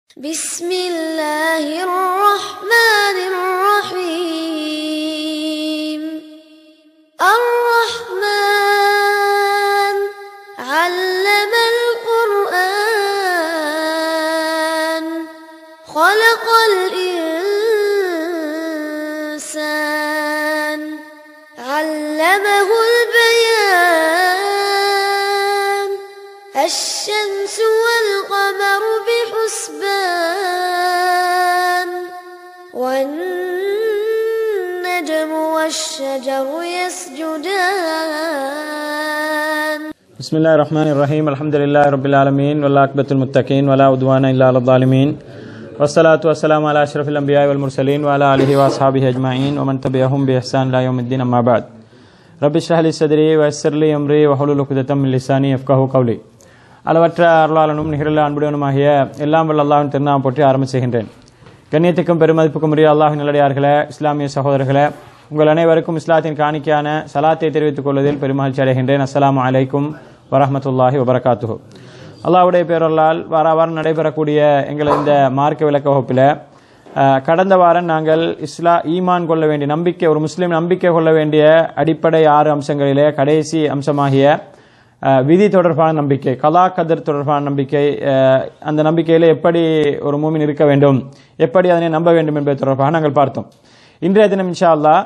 بسم الله الرحمن الرحيم الرحمن علم القرآن خلق الإنسان علمه البيان الشمس والقمر بحسبان والنجم والشجر يسجدان بسم الله الرحمن الرحيم الحمد لله رب العالمين والعاقبة المتقين ولا عدوان إلا على الظالمين والصلاة والسلام على أشرف الأنبياء والمرسلين وعلى آله وأصحابه أجمعين ومن تبعهم بإحسان إلى يوم الدين أما بعد رب اشرح لي صدري ويسر لي أمري واحلل عقدة من لساني يفقهوا قولي அளவற்ற அருளாளனும் நிகரில் அன்புடனுமாகிய எல்லாம் வல்ல அல்லாஹ்வின் திருநாமம் போற்றி ஆரம்பித்து செய்கின்றேன் கண்ணியத்துக்கும் பெருமதிப்புக்கும் உரிய அல்லாஹின் நல்லடியார்களே இஸ்லாமிய சகோதரர்களே உங்கள் அனைவருக்கும் இஸ்லாத்தின் காணிக்கையான சலாத்தை தெரிவித்துக் கொள்வதில் பெருமகிழ்ச்சி அடைகின்றேன் அஸ்ஸலாமு அலைக்கும் வரஹ்மத்துல்லாஹி வபரகாத்துஹு அல்லாஹ்வுடைய பேரொருளால் வார வாரம் நடைபெறக்கூடிய எங்கள் இந்த மார்க்க விளக்க வகுப்பில் அஹ், கடந்த வாரம் நாங்கள் இஸ்லா ஈமான் கொள்ள வேண்டிய நம்பிக்கை ஒரு முஸ்லீம் நம்பிக்கை கொள்ள வேண்டிய அடிப்படை ஆறு அம்சங்களிலே கடைசி அம்சமாகிய அஹ், விதி தொடர்பான நம்பிக்கை கலா கதர் தொடர்பான நம்பிக்கை அஹ், அந்த நம்பிக்கையில் எப்படி ஒரு மூமின் இருக்க வேண்டும் எப்படி அதனை நம்ப வேண்டும் என்பது தொடர்பாக நாங்கள் பார்த்தோம் இன்றைய தினம் இன்ஷா அல்லாஹ்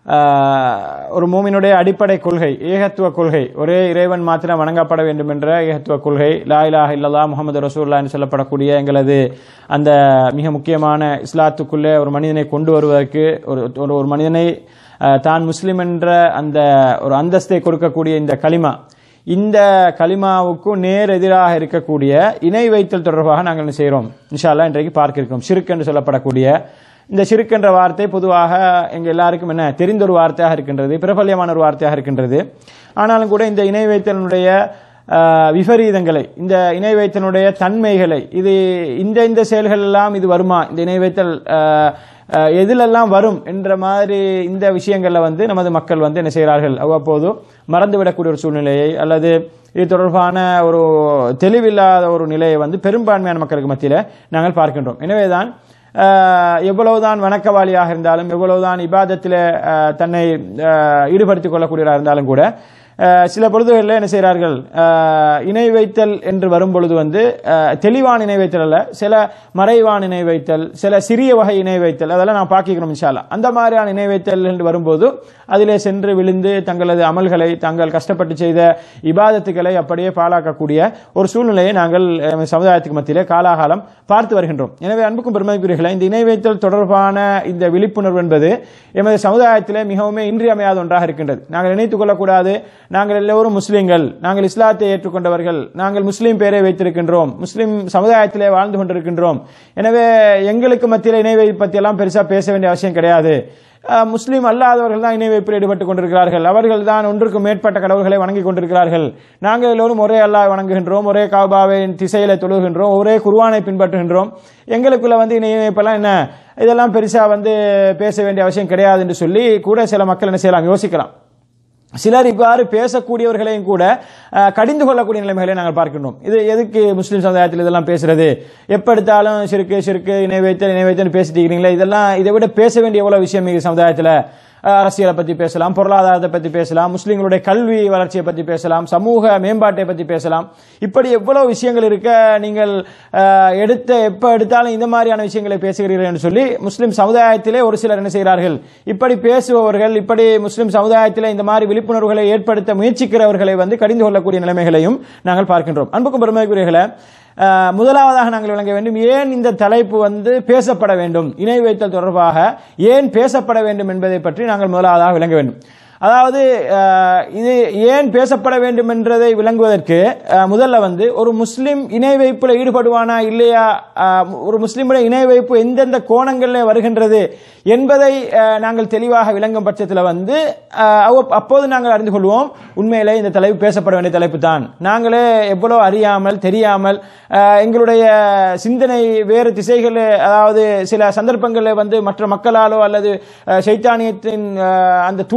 ஆஹ், ஒரு மூமினுடைய அடிப்படை கொள்கை ஏகத்துவ கொள்கை ஒரே இறைவன் மாத்திரம் வணங்கப்பட வேண்டும் என்ற ஏகத்துவ கொள்கை லா இலாஹ இல்லல்லா முகமது ரசூல்லா என்று சொல்லப்படக்கூடிய எங்களது அந்த மிக முக்கியமான இஸ்லாத்துக்குள்ளே ஒரு மனிதனை கொண்டு வருவதற்கு ஒரு ஒரு ஒரு மனிதனை ஆஹ், தான் முஸ்லிம் என்ற அந்த ஒரு அந்தஸ்தை கொடுக்கக்கூடிய இந்த களிமா இந்த கலிமாவுக்கு நேர் எதிராக இருக்கக்கூடிய இணை வைத்தல் தொடர்பாக நாங்கள் என்ன செய்கிறோம் இன்ஷா அல்லாஹ் இன்றைக்கு பார்க்க இருக்கிறோம் ஷிர்க் என்று சொல்லப்படக்கூடிய இந்த ஷிர்க் என்ற வார்த்தை பொதுவாக எங்க எல்லாருக்கும் என்ன தெரிந்த ஒரு வார்த்தையாக இருக்கின்றது பிரபல்யமான ஒரு வார்த்தையாக இருக்கின்றது ஆனாலும் கூட இந்த இணை வைத்தலுடைய ஆஹ், விபரீதங்களை இந்த இணை வைத்தலுடைய தன்மைகளை இது இந்த இந்த செயல்கள் எல்லாம் இது வருமா இந்த இணை வைத்தல் ஆஹ், ஆஹ், எதிலெல்லாம் வரும் என்ற மாதிரி இந்த விஷயங்கள்ல வந்து நமது மக்கள் வந்து என்ன செய்கிறார்கள் அவ்வப்போது மறந்துவிடக்கூடிய ஒரு சூழ்நிலையை அல்லது இது தொடர்பான ஒரு தெளிவில்லாத ஒரு நிலையை வந்து பெரும்பான்மையான மக்களுக்கு மத்தியில் நாங்கள் பார்க்கின்றோம் எனவேதான் ஆஹ், எவ்வளவுதான் வணக்கவாளியாக இருந்தாலும் எவ்வளவுதான் இபாதத்தில் ஆஹ், தன்னை ஆஹ், ஈடுபடுத்திக் கொள்ளக்கூடியவராக இருந்தாலும் கூட ஆஹ், சில பொழுதுகளில் என்ன செய்கிறார்கள் ஆஹ், இணை வைத்தல் என்று வரும் பொழுது வந்து ஆஹ், தெளிவான இணை வைத்தல் அல்ல சில மறைவான இணை வைத்தல் சில சிறிய வகை இணை வைத்தல் அதெல்லாம் நான் பார்க்கிறோம் இன்ஷால்லா அந்த மாதிரியான இணை வைத்தல் என்று வரும்போது அதிலே சென்று விழுந்து தங்களது அமல்களை தாங்கள் கஷ்டப்பட்டு செய்த இபாதத்துகளை அப்படியே பாழாக்கக்கூடிய ஒரு சூழ்நிலையை நாங்கள் எமது சமுதாயத்துக்கு மத்தியிலே காலாகாலம் பார்த்து வருகின்றோம் எனவே அன்புக்கும் பெருமதிக்குரியர்களே இந்த இணை வைத்தல் தொடர்பான இந்த விழிப்புணர்வு என்பது எமது சமுதாயத்திலே மிகவும் இன்றியமையாத ஒன்றாக இருக்கின்றது நாங்கள் நினைத்துக் கொள்ளக்கூடாது நாங்கள் எல்லோரும் முஸ்லீம்கள் நாங்கள் இஸ்லாத்தை ஏற்றுக்கொண்டவர்கள் நாங்கள் முஸ்லீம் பேரை வைத்திருக்கின்றோம் முஸ்லீம் சமுதாயத்திலே வாழ்ந்து கொண்டிருக்கின்றோம் எனவே எங்களுக்கு மத்தியில் இணை வைப்பு பற்றி எல்லாம் பெருசா பேச வேண்டிய அவசியம் கிடையாது அஹ், முஸ்லீம் அல்லாதவர்கள் தான் இணை வைப்பில் ஈடுபட்டுக் கொண்டிருக்கிறார்கள் அவர்கள் தான் ஒன்றுக்கு மேற்பட்ட கடவுள்களை வணங்கி கொண்டிருக்கிறார்கள் நாங்கள் எல்லோரும் ஒரே அல்லாஹ் வணங்குகின்றோம் ஒரே காபாவின் திசையில தொழுகின்றோம் ஒரே குர்ஆனை பின்பற்றுகின்றோம் எங்களுக்குள்ள வந்து இணை வைப்பெல்லாம் என்ன இதெல்லாம் பெருசா வந்து பேச வேண்டிய அவசியம் கிடையாது என்று சொல்லி கூட சில மக்கள் என்ன செய்யலாம் யோசிக்கலாம் சிலர் இவ்வாறு பேசக்கூடியவர்களையும் கூட அஹ், கடிந்து கொள்ளக்கூடிய நிலைமைகளை நாங்கள் பார்க்கின்றோம் இது எதுக்கு முஸ்லீம் சமுதாயத்தில் இதெல்லாம் பேசுறது எப்ப எடுத்தாலும் சிறுக்கு சிறுக்கு இணை வைத்தல் இணை வைத்தல் பேசிட்டு இருக்கிறீங்களே இதெல்லாம் இதை விட பேச வேண்டிய எவ்வளவு விஷயம் இருக்கு சமுதாயத்தில் அஹ், அரசியலை பத்தி பேசலாம் பொருளாதாரத்தை பத்தி பேசலாம் முஸ்லீம்களுடைய கல்வி வளர்ச்சியை பத்தி பேசலாம் சமூக மேம்பாட்டை பத்தி பேசலாம் இப்படி எவ்வளவு விஷயங்கள் இருக்க நீங்கள் அஹ், எடுத்த எப்ப எடுத்தாலும் இந்த மாதிரியான விஷயங்களை பேசுகிறீர்கள் என்று சொல்லி முஸ்லிம் சமுதாயத்திலே ஒரு சிலர் என்ன செய்கிறார்கள் இப்படி பேசுபவர்கள் இப்படி முஸ்லிம் சமுதாயத்திலே இந்த மாதிரி விழிப்புணர்வுகளை ஏற்படுத்த முயற்சிக்கிறவர்களை வந்து கடிந்து கொள்ளக்கூடிய நிலைமைகளையும் நாங்கள் பார்க்கின்றோம் அன்புக்கும் பெருமைக்குரியர்களே அஹ், முதலாவதாக நாங்கள் விளங்க வேண்டும் ஏன் இந்த தலைப்பு வந்து பேசப்பட வேண்டும் இணை வைத்தல் தொடர்பாக ஏன் பேசப்பட வேண்டும் என்பதை பற்றி நாங்கள் முதலாவதாக விளங்க வேண்டும் அதாவது அஹ், இது ஏன் பேசப்பட வேண்டும் என்றதை விளங்குவதற்கு அஹ், முதல்ல வந்து ஒரு முஸ்லிம் இணை வைப்புல ஈடுபடுவானா இல்லையா அஹ், ஒரு முஸ்லிமுடைய இணை வைப்பு எந்தெந்த கோணங்களில் வருகின்றது என்பதை அஹ், நாங்கள் தெளிவாக விளங்கும் பட்சத்தில் வந்து அஹ், அவ்வ- அப்போது நாங்கள் அறிந்து கொள்வோம் உண்மையிலே இந்த தலைப்பு பேசப்பட வேண்டிய தலைப்பு தான் நாங்களே எவ்வளோ அறியாமல் தெரியாமல் அஹ், எங்களுடைய சிந்தனை வேறு திசைகள் அதாவது சில சந்தர்ப்பங்களில் வந்து மற்ற மக்களாலோ அல்லது அஹ், சைத்தானியத்தின் அஹ், அந்த தூண்டுதல்களால்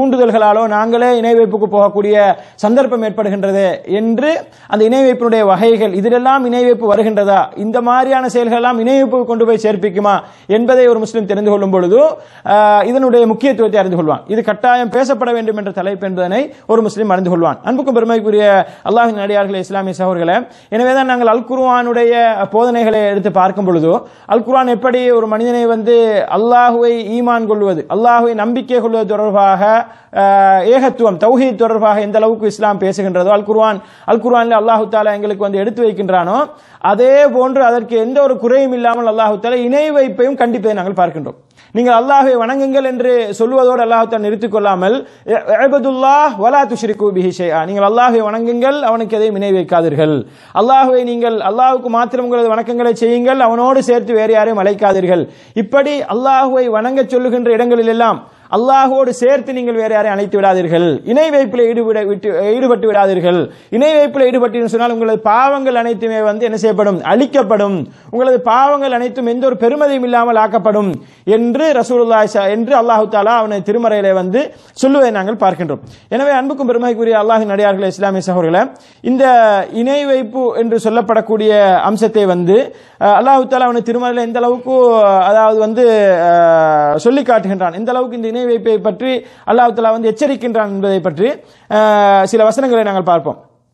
விட்டாலோ நாங்களே இணை வைப்புக்கு போகக்கூடிய சந்தர்ப்பம் ஏற்படுகின்றது என்று அந்த இணை வைப்பினுடைய வகைகள் இதிலெல்லாம் இணை வைப்பு வருகின்றதா இந்த மாதிரியான செயல்கள் எல்லாம் இணை வைப்பு கொண்டு போய் சேர்ப்பிக்குமா என்பதை ஒரு முஸ்லிம் தெரிந்து கொள்ளும் பொழுது ஆஹ், இதனுடைய முக்கியத்துவத்தை அறிந்து கொள்வான் இது கட்டாயம் பேசப்பட வேண்டும் என்ற தலைப்பு என்பதனை ஒரு முஸ்லிம் அறிந்து கொள்வான் அன்புக்கும் பெருமைக்குரிய அல்லாஹின் நடிகார்களே இஸ்லாமிய சகோதரர்களே எனவேதான் நாங்கள் அல் குர்ஆனுடைய போதனைகளை எடுத்து பார்க்கும் பொழுது அல் குர்ஆன் எப்படி ஒரு மனிதனை வந்து அல்லாஹுவை ஈமான் கொள்வது அல்லாஹுவை நம்பிக்கை கொள்வது தொடர்பாக ஆஹ், ஏகத்துவம் தௌஹீத் தொடர்பாக எந்த அளவுக்கு இஸ்லாம் பேசுகின்றதோ அல் குர்ஆன் அல் குர்ஆனில் அல்லாஹு தாலா எங்களுக்கு வந்து எடுத்து வைக்கின்றானோ அதே போன்று அதற்கு எந்த ஒரு குறையும் இல்லாமல் அல்லாஹு தாலா இணை வைப்பையும் கண்டிப்பதை நாங்கள் பார்க்கின்றோம் நீங்கள் அல்லாஹ்வை வணங்குங்கள் என்று சொல்வதோடு அல்லாஹ் தான் நிறுத்திக் கொள்ளாமல் இபதுல்லாஹ் வலா துஷ்ரிகு பிஹி ஷைஆ நீங்கள் அல்லாஹ்வை வணங்குங்கள் அவனுக்கு எதையும் இணை வைக்காதீர்கள் அல்லாஹ்வை நீங்கள் அல்லாஹ்வுக்கு மாத்திரம் உங்களது வணக்கங்களை செய்யுங்கள் அவனோடு சேர்த்து வேறு யாரையும் அழைக்காதீர்கள் இப்படி அல்லாஹ்வை வணங்கச் சொல்லுகின்ற இடங்களில் எல்லாம் அல்லாஹோடு சேர்த்து நீங்கள் வேற யாரையும் அழைத்து விடாதீர்கள் இணை வைப்பில் ஈடுபட விட்டு ஈடுபட்டு விடாதீர்கள் இணை வைப்பில் ஈடுபட்டு சொன்னால் உங்களது பாவங்கள் அனைத்துமே வந்து என்ன செய்யப்படும் அழிக்கப்படும் உங்களது பாவங்கள் அனைத்தும் எந்த ஒரு பெருமதியும் இல்லாமல் ஆக்கப்படும் என்று ரசூலுல்லாஹி ஸ- என்று அல்லாஹு தாலா அவனது திருமறையிலே வந்து சொல்லுவதை நாங்கள் பார்க்கின்றோம் எனவே அன்புக்கும் பெருமைக்குரிய அல்லாஹின் நடிகார்களே இஸ்லாமிய சகோதரர்களே இந்த இணை வைப்பு என்று சொல்லப்படக்கூடிய அம்சத்தை வந்து அஹ், அல்லாஹு தாலா அவனது திருமறையில எந்த அளவுக்கு அஹ், அதாவது வந்து அஹ், சொல்லி காட்டுகின்றான் எந்த அளவுக்கு இந்த இணை வைப்பை பற்றி அல்லாஹு தாலா வந்து எச்சரிக்கின்றான் என்பதை பற்றி அஹ், சில வசனங்களை நாங்கள் பார்ப்போம்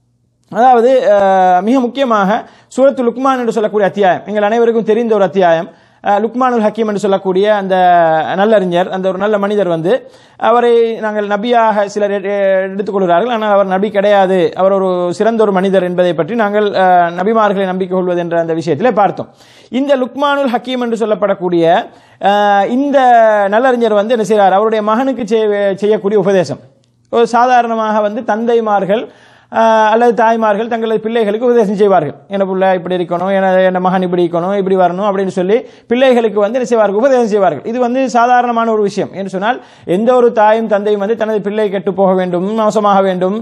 அதாவது அஹ், மிக முக்கியமாக சூரத்து லுக்மான் என்று சொல்லக்கூடிய அத்தியாயம் எங்கள் அனைவருக்கும் தெரிந்த ஒரு அத்தியாயம் அஹ், லுக்மானுல் ஹக்கீம் என்று சொல்லக்கூடிய அந்த நல்லறிஞர் அந்த ஒரு நல்ல மனிதர் வந்து அவரை நாங்கள் நபியாக சிலர் எ- எ- எடுத்துக்கொள்கிறார்கள் ஆனால் அவர் நபி கிடையாது அவர் ஒரு சிறந்த ஒரு மனிதர் என்பதை பற்றி நாங்கள் அஹ், நபிமார்களை நம்பிக்கை கொள்வது என்ற அந்த விஷயத்திலே பார்த்தோம் இந்த லுக்மானுல் ஹக்கீம் என்று சொல்லப்படக்கூடிய அஹ், இந்த நல்லறிஞர் வந்து என்ன செய்கிறார் அவருடைய மகனுக்கு செய்ய- செய்யக்கூடிய உபதேசம் ஒரு சாதாரணமாக வந்து தந்தைமார்கள் ஆஹ், அல்லது தாய்மார்கள் தங்களது பிள்ளைகளுக்கு உபதேசம் செய்வார்கள் என்ன புள்ள இப்படி இருக்கணும் என என்ன மகன் இப்படி இருக்கணும் இப்படி வரணும் அப்படின்னு சொல்லி பிள்ளைகளுக்கு வந்து என்ன செய்வார்கள் உபதேசம் செய்வார்கள் இது வந்து சாதாரணமான ஒரு விஷயம் என்று சொன்னால் எந்த ஒரு தாயும் தந்தையும் வந்து தனது பிள்ளை கெட்டு போக வேண்டும் மோசமாக வேண்டும்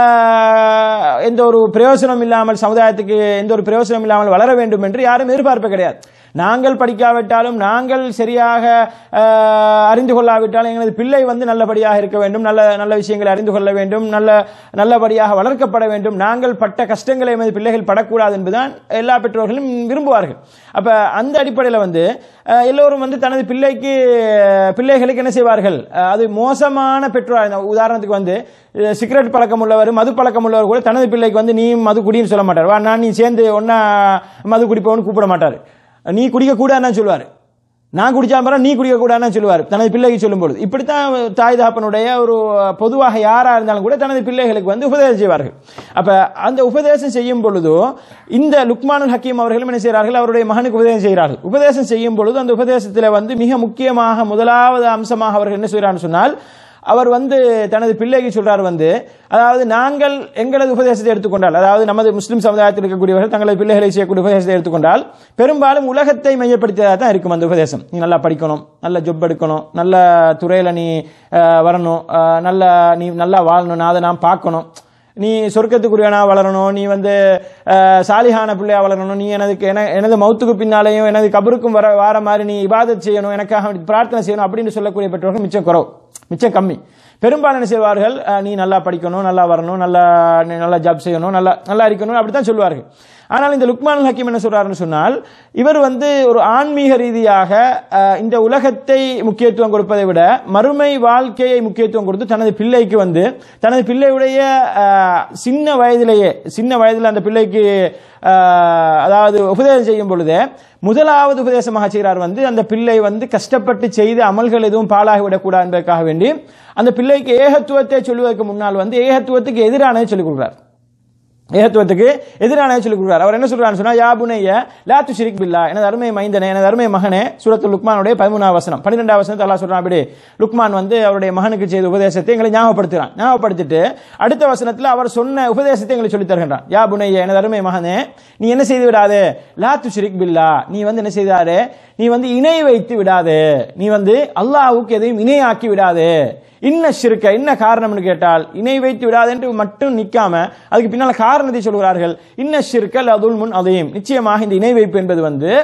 ஆஹ், எந்த ஒரு பிரயோசனம் இல்லாமல் சமுதாயத்துக்கு எந்த ஒரு பிரயோசனம் இல்லாமல் வளர வேண்டும் என்று யாரும் எதிர்பார்ப்பு கிடையாது நாங்கள் படிக்காவிட்டாலும் நாங்கள் சரியாக ஆஹ், அறிந்து கொள்ளாவிட்டாலும் எங்களது பிள்ளை வந்து நல்லபடியாக இருக்க வேண்டும் நல்ல நல்ல விஷயங்களை அறிந்து கொள்ள வேண்டும் நல்ல நல்லபடியாக வளர்க்கப்பட வேண்டும் நாங்கள் பட்ட கஷ்டங்களை எமது பிள்ளைகள் படக்கூடாது என்பதுதான் எல்லா பெற்றோர்களும் விரும்புவார்கள் அப்ப அந்த அடிப்படையில் வந்து ஆஹ், எல்லோரும் வந்து தனது பிள்ளைக்கு பிள்ளைகளுக்கு என்ன செய்வார்கள் ஆஹ், அது மோசமான பெற்றோர் இந்த உதாரணத்துக்கு வந்து அஹ், சிகரெட் பழக்கம் உள்ளவர் மது பழக்கம் உள்ளவர் கூட தனது பிள்ளைக்கு வந்து நீ மது குடின்னு சொல்ல மாட்டார் வா நான் நீ சேர்ந்து ஒன்னா மது குடிப்பவன்னு கூப்பிட மாட்டார் நீ குடிக்க கூடாதுன்னு சொல்லுவார் நான் குடிச்சா மரம் நீ குடிக்க கூடாதுன்னு சொல்லுவார் தனது பிள்ளைக்கு சொல்லும்பொழுது இப்படித்தான் தாய் தகப்பனுடைய ஒரு பொதுவாக யாரா இருந்தாலும் கூட தனது பிள்ளைகளுக்கு வந்து உபதேசம் செய்வார்கள் அப்ப அந்த உபதேசம் செய்யும் பொழுதோ இந்த லுக்மானுல் ஹக்கீம் அவர்களும் என்ன செய்கிறார்கள் அவருடைய மகனுக்கு உபதேசம் செய்கிறார்கள் உபதேசம் செய்யும் பொழுது அந்த உபதேசத்தில் வந்து மிக முக்கியமாக முதலாவது அம்சமாக அவர்கள் என்ன செய்கிறான்னு சொன்னால் அவர் வந்து தனது பிள்ளைக்கு சொல்றார் வந்து அதாவது நாங்கள் எங்களது உபதேசத்தை எடுத்துக்கொண்டால் அதாவது நமது முஸ்லிம் சமுதாயத்தில் இருக்கக்கூடியவர்கள் தங்களது பிள்ளைகளை செய்யக்கூடிய உபதேசத்தை எடுத்துக்கொண்டால் பெரும்பாலும் உலகத்தை மையப்படுத்தியதாக தான் இருக்கும் அந்த உபதேசம் நீ நல்லா படிக்கணும் நல்ல ஜொப் எடுக்கணும் நல்ல துறையில நீ அஹ், வரணும் அஹ், நல்ல நீ நல்லா வாழணும் நான் அதை நான் பார்க்கணும் நீ சொர்க்கத்துக்குரியவனா வளரணும் நீ வந்து அஹ், சாலிஹான பிள்ளையா வளரணும் நீ எனது என- எனது மௌத்துக்கு பின்னாலேயும் எனது கபருக்கும் வர வார மாதிரி நீ இபாதத் செய்யணும் எனக்காக வேண்டி பிரார்த்தனை செய்யணும் அப்படின்னு சொல்லக்கூடிய பெற்றோர்கள் மிச்சம் குறவு மிச்சம் கம்மி பெரும்பாலும் என்ன செய்வார்கள் அஹ், நீ நல்லா படிக்கணும் நல்லா வரணும் நல்லா நீ நல்லா ஜாப் செய்யணும் நல்லா நல்லா இருக்கணும் அப்படித்தான் சொல்லுவார்கள் ஆனால் இந்த லுக்மான் ஹக்கீம் என்ன சொல்றாருன்னு சொன்னால் இவர் வந்து ஒரு ஆன்மீக ரீதியாக அஹ், இந்த உலகத்தை முக்கியத்துவம் கொடுப்பதை விட மறுமை வாழ்க்கையை முக்கியத்துவம் கொடுத்து தனது பிள்ளைக்கு வந்து தனது பிள்ளையுடைய அஹ், சின்ன வயதிலேயே சின்ன வயதில் அந்த பிள்ளைக்கு அஹ், அதாவது உபதேசம் செய்யும் பொழுதே முதலாவது உபதேசமாக செய்கிறார் வந்து அந்த பிள்ளை வந்து கஷ்டப்பட்டு செய்த அமல்கள் எதுவும் பாழாகி விடக்கூடாது என்பதற்காக வேண்டி அந்த பிள்ளைக்கு ஏகத்துவத்தை சொல்வதற்கு முன்னால் வந்து ஏகத்துவத்துக்கு எதிரானதை சொல்லிக் கொடுக்கிறார் ஏகத்துவத்துக்கு எதிரான சொல்லிக் கொடுக்கிறார் அவர் என்ன சொல்றாரு சொன்னா யா புனைய லா துஷ்ரிக் பில்லா எனது அருமை மைந்தனே எனது அருமை மகனே சூரத்து லுக்மானுடைய பதிமூணாவது வசனம் பன்னிரெண்டாவது வசனத்தை அல்லாஹ் சொல்றான் அப்படி லுக்மான் வந்து அவருடைய மகனுக்கு செய்த உபதேசத்தை எங்களை ஞாபகப்படுத்துறான் ஞாபகப்படுத்திட்டு அடுத்த வசனத்துல அவர் சொன்ன உபதேசத்தை எங்களுக்கு சொல்லித் தருகின்றான் யா புனைய எனது அருமை மகனே நீ என்ன செய்து விடாதே லா துஷ்ரிக் பில்லா நீ வந்து என்ன செய்தாரு நீ வந்து இணை வைத்து விடாதே நீ வந்து அல்லாஹ்வுக்கு எதையும் இணையாக்கி விடாதே இன்ன ஷிருக்க என்ன காரணம்னு கேட்டால் இணை வைத்து விடாது என்று மட்டும் நிக்காம அதுக்கு பின்னால காரணத்தை சொல்கிறார்கள் இன்ன ஷிருக்கல் அதுல் முன் அதையும் நிச்சயமாக இந்த இணை வைப்பு என்பது வந்து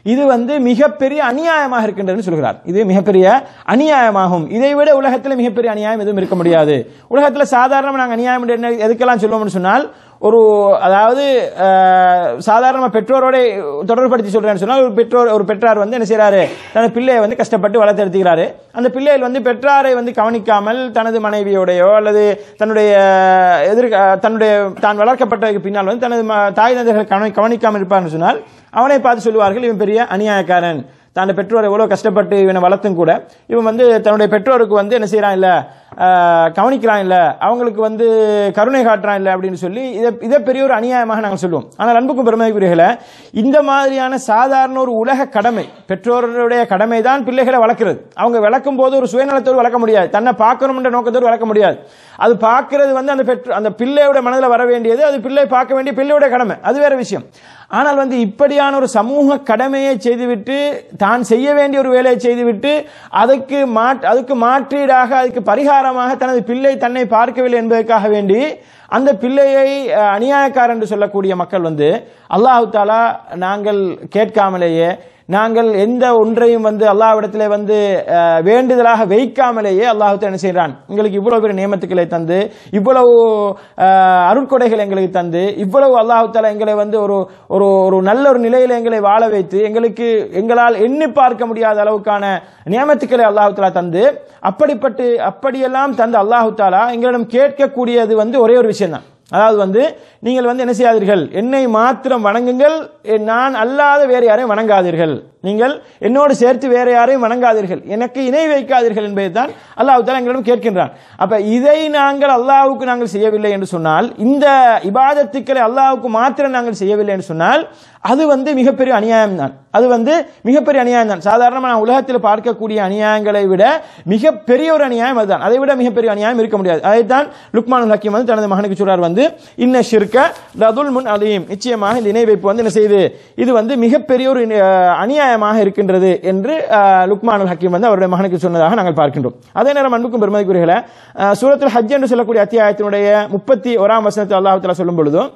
இது வந்து மிகப்பெரிய அநியாயமாக இருக்கின்றதுன்னு சொல்கிறார் இது மிகப்பெரிய அநியாயமாகும் இதை விட உலகத்தில் மிகப்பெரிய அநியாயம் எதுவும் இருக்க முடியாது உலகத்தில் சாதாரணமாக நாங்கள் அநியாயம் என்று என்ன எதுக்கெல்லாம் சொல்லுவோம்னு சொன்னால் ஒரு அதாவது அஹ், சாதாரண பெற்றோரோட தொடர்படுத்தி சொல்றேன்னு சொன்னால் ஒரு பெற்றோர் ஒரு பெற்றார் வந்து என்ன செய்றாரு தனது பிள்ளையை வந்து கஷ்டப்பட்டு வளர்த்தெடுத்துக்கிறாரு அந்த பிள்ளைகள் வந்து பெற்றாரை வந்து கவனிக்காமல் தனது மனைவியோடையோ அல்லது தன்னுடைய எதிர் தன்னுடைய தான் வளர்க்கப்பட்டதுக்கு பின்னால் வந்து தனது ம- தாய் தந்தைகள் கவனி கவனிக்காமல் இருப்பார்னு சொன்னால் அவனை பார்த்து சொல்லுவார்கள் இவன் பெரிய அநியாயக்காரன் தன் பெற்றோர் எவ்வளவு கஷ்டப்பட்டு இவனை வளர்த்தும் கூட இவன் வந்து தன்னுடைய பெற்றோருக்கு வந்து என்ன செய்யறான் இல்ல ஆஹ், கவனிக்கிறான் இல்ல அவங்களுக்கு வந்து கருணை காட்டுறான் இல்ல அப்படின்னு சொல்லி இதை இதை பெரிய ஒரு அநியாயமாக நாங்கள் சொல்லுவோம் ஆனால் அன்புக்கும் பெருமைக்குரியகளை இந்த மாதிரியான சாதாரண ஒரு உலக கடமை பெற்றோருடைய கடமை தான் பிள்ளைகளை வளர்க்கிறது அவங்க வளர்க்கும் போது ஒரு சுயநலத்தோடு வளர்க்க முடியாது தன்னை பார்க்கணும்ன்ற நோக்கத்தோடு வளர்க்க முடியாது அது பார்க்கிறது வந்து அந்த பெற்றோர் அந்த பிள்ளையோட மனதில் வர வேண்டியது அது பிள்ளை பார்க்க வேண்டிய பிள்ளையோட கடமை அது வேற விஷயம் ஆனால் வந்து இப்படியான ஒரு சமூக கடமையை செய்துவிட்டு தான் செய்ய வேண்டிய ஒரு வேலையை செய்துவிட்டு அதுக்கு மாட் அதுக்கு மாற்றீடாக அதுக்கு பரிகாரமாக தனது பிள்ளை தன்னை பார்க்கவில்லை என்பதற்காக வேண்டி அந்த பிள்ளையை அஹ், அநியாயக்காரர் என்று சொல்லக்கூடிய மக்கள் வந்து அல்லாஹு தாலா நாங்கள் கேட்காமலேயே நாங்கள் எந்த ஒன்றையும் வந்து அல்லாஹ்விடத்திலே வந்து அஹ், வேண்டுதலாக வைக்காமலேயே அல்லாஹ் என்ன செய்கிறான் எங்களுக்கு இவ்வளவு பெரிய நியமத்துக்களை தந்து இவ்வளவு அஹ், அருட்கொடைகள் எங்களுக்கு தந்து இவ்வளவு அல்லாஹ் தாலா எங்களை வந்து ஒரு ஒரு ஒரு நல்ல ஒரு நிலையில எங்களை வாழ வைத்து எங்களுக்கு எங்களால் எண்ணி பார்க்க முடியாத அளவுக்கான நியமத்துக்களை அல்லாஹ் தாலா தந்து அப்படிப்பட்டு அப்படியெல்லாம் தந்து அல்லாஹு தாலா எங்களிடம் கேட்கக்கூடியது வந்து ஒரே ஒரு விஷயம் தான் அதாவது வந்து நீங்கள் வந்து என்ன செய்யாதீர்கள் என்னை மாத்திரம் வணங்குங்கள் எ- நான் அல்லாத வேறு யாரையும் வணங்காதீர்கள் நீங்கள் என்னோடு சேர்த்து வேற யாரையும் வணங்காதீர்கள் எனக்கு இணை வைக்காதீர்கள் என்பதை தான் அல்லாஹ் தாலா எங்களிடம் கேட்கின்றான் அப்ப இதை நாங்கள் அல்லாஹ்வுக்கு நாங்கள் செய்யவில்லை என்று சொன்னால் இந்த இபாதத்துக்களை அல்லாஹ்வுக்கு மாத்திரம் நாங்கள் செய்யவில்லை என்று சொன்னால் அது வந்து மிகப்பெரிய அநியாயம் தான் அது வந்து மிகப்பெரிய அநியாயம் தான் சாதாரணமாக நான் உலகத்தில் பார்க்கக்கூடிய அநியாயங்களை விட மிகப்பெரிய ஒரு அநியாயம் அதுதான் அதை விட மிகப்பெரிய அநியாயம் இருக்க முடியாது அதைத்தான் லுக்மானுல் ஹக்கீம் வந்து தனது மகனுக்கு சொல்றார் வந்து இன்ன ஷிர்க லதுல் முன் அலீம் நிச்சயமாக இந்த இணை வைப்பு வந்து என்ன செய்யுது இது வந்து மிகப்பெரிய ஒரு அஹ், அநியாயமாக இருக்கின்றது என்று அஹ், லுக்மானுல் ஹக்கீம் வந்து அவருடைய மகனுக்கு சொன்னதாக நாங்கள் பார்க்கின்றோம் அதே நேரம் அன்புக்கும் பெருமதிக்குரியகளை சூரத்துல் ஹஜ் என்று சொல்லக்கூடிய அத்தியாயத்தினுடைய முப்பத்தி ஓராம் வசனத்தில் அல்லாஹ் தஆலா சொல்லும் பொழுதும்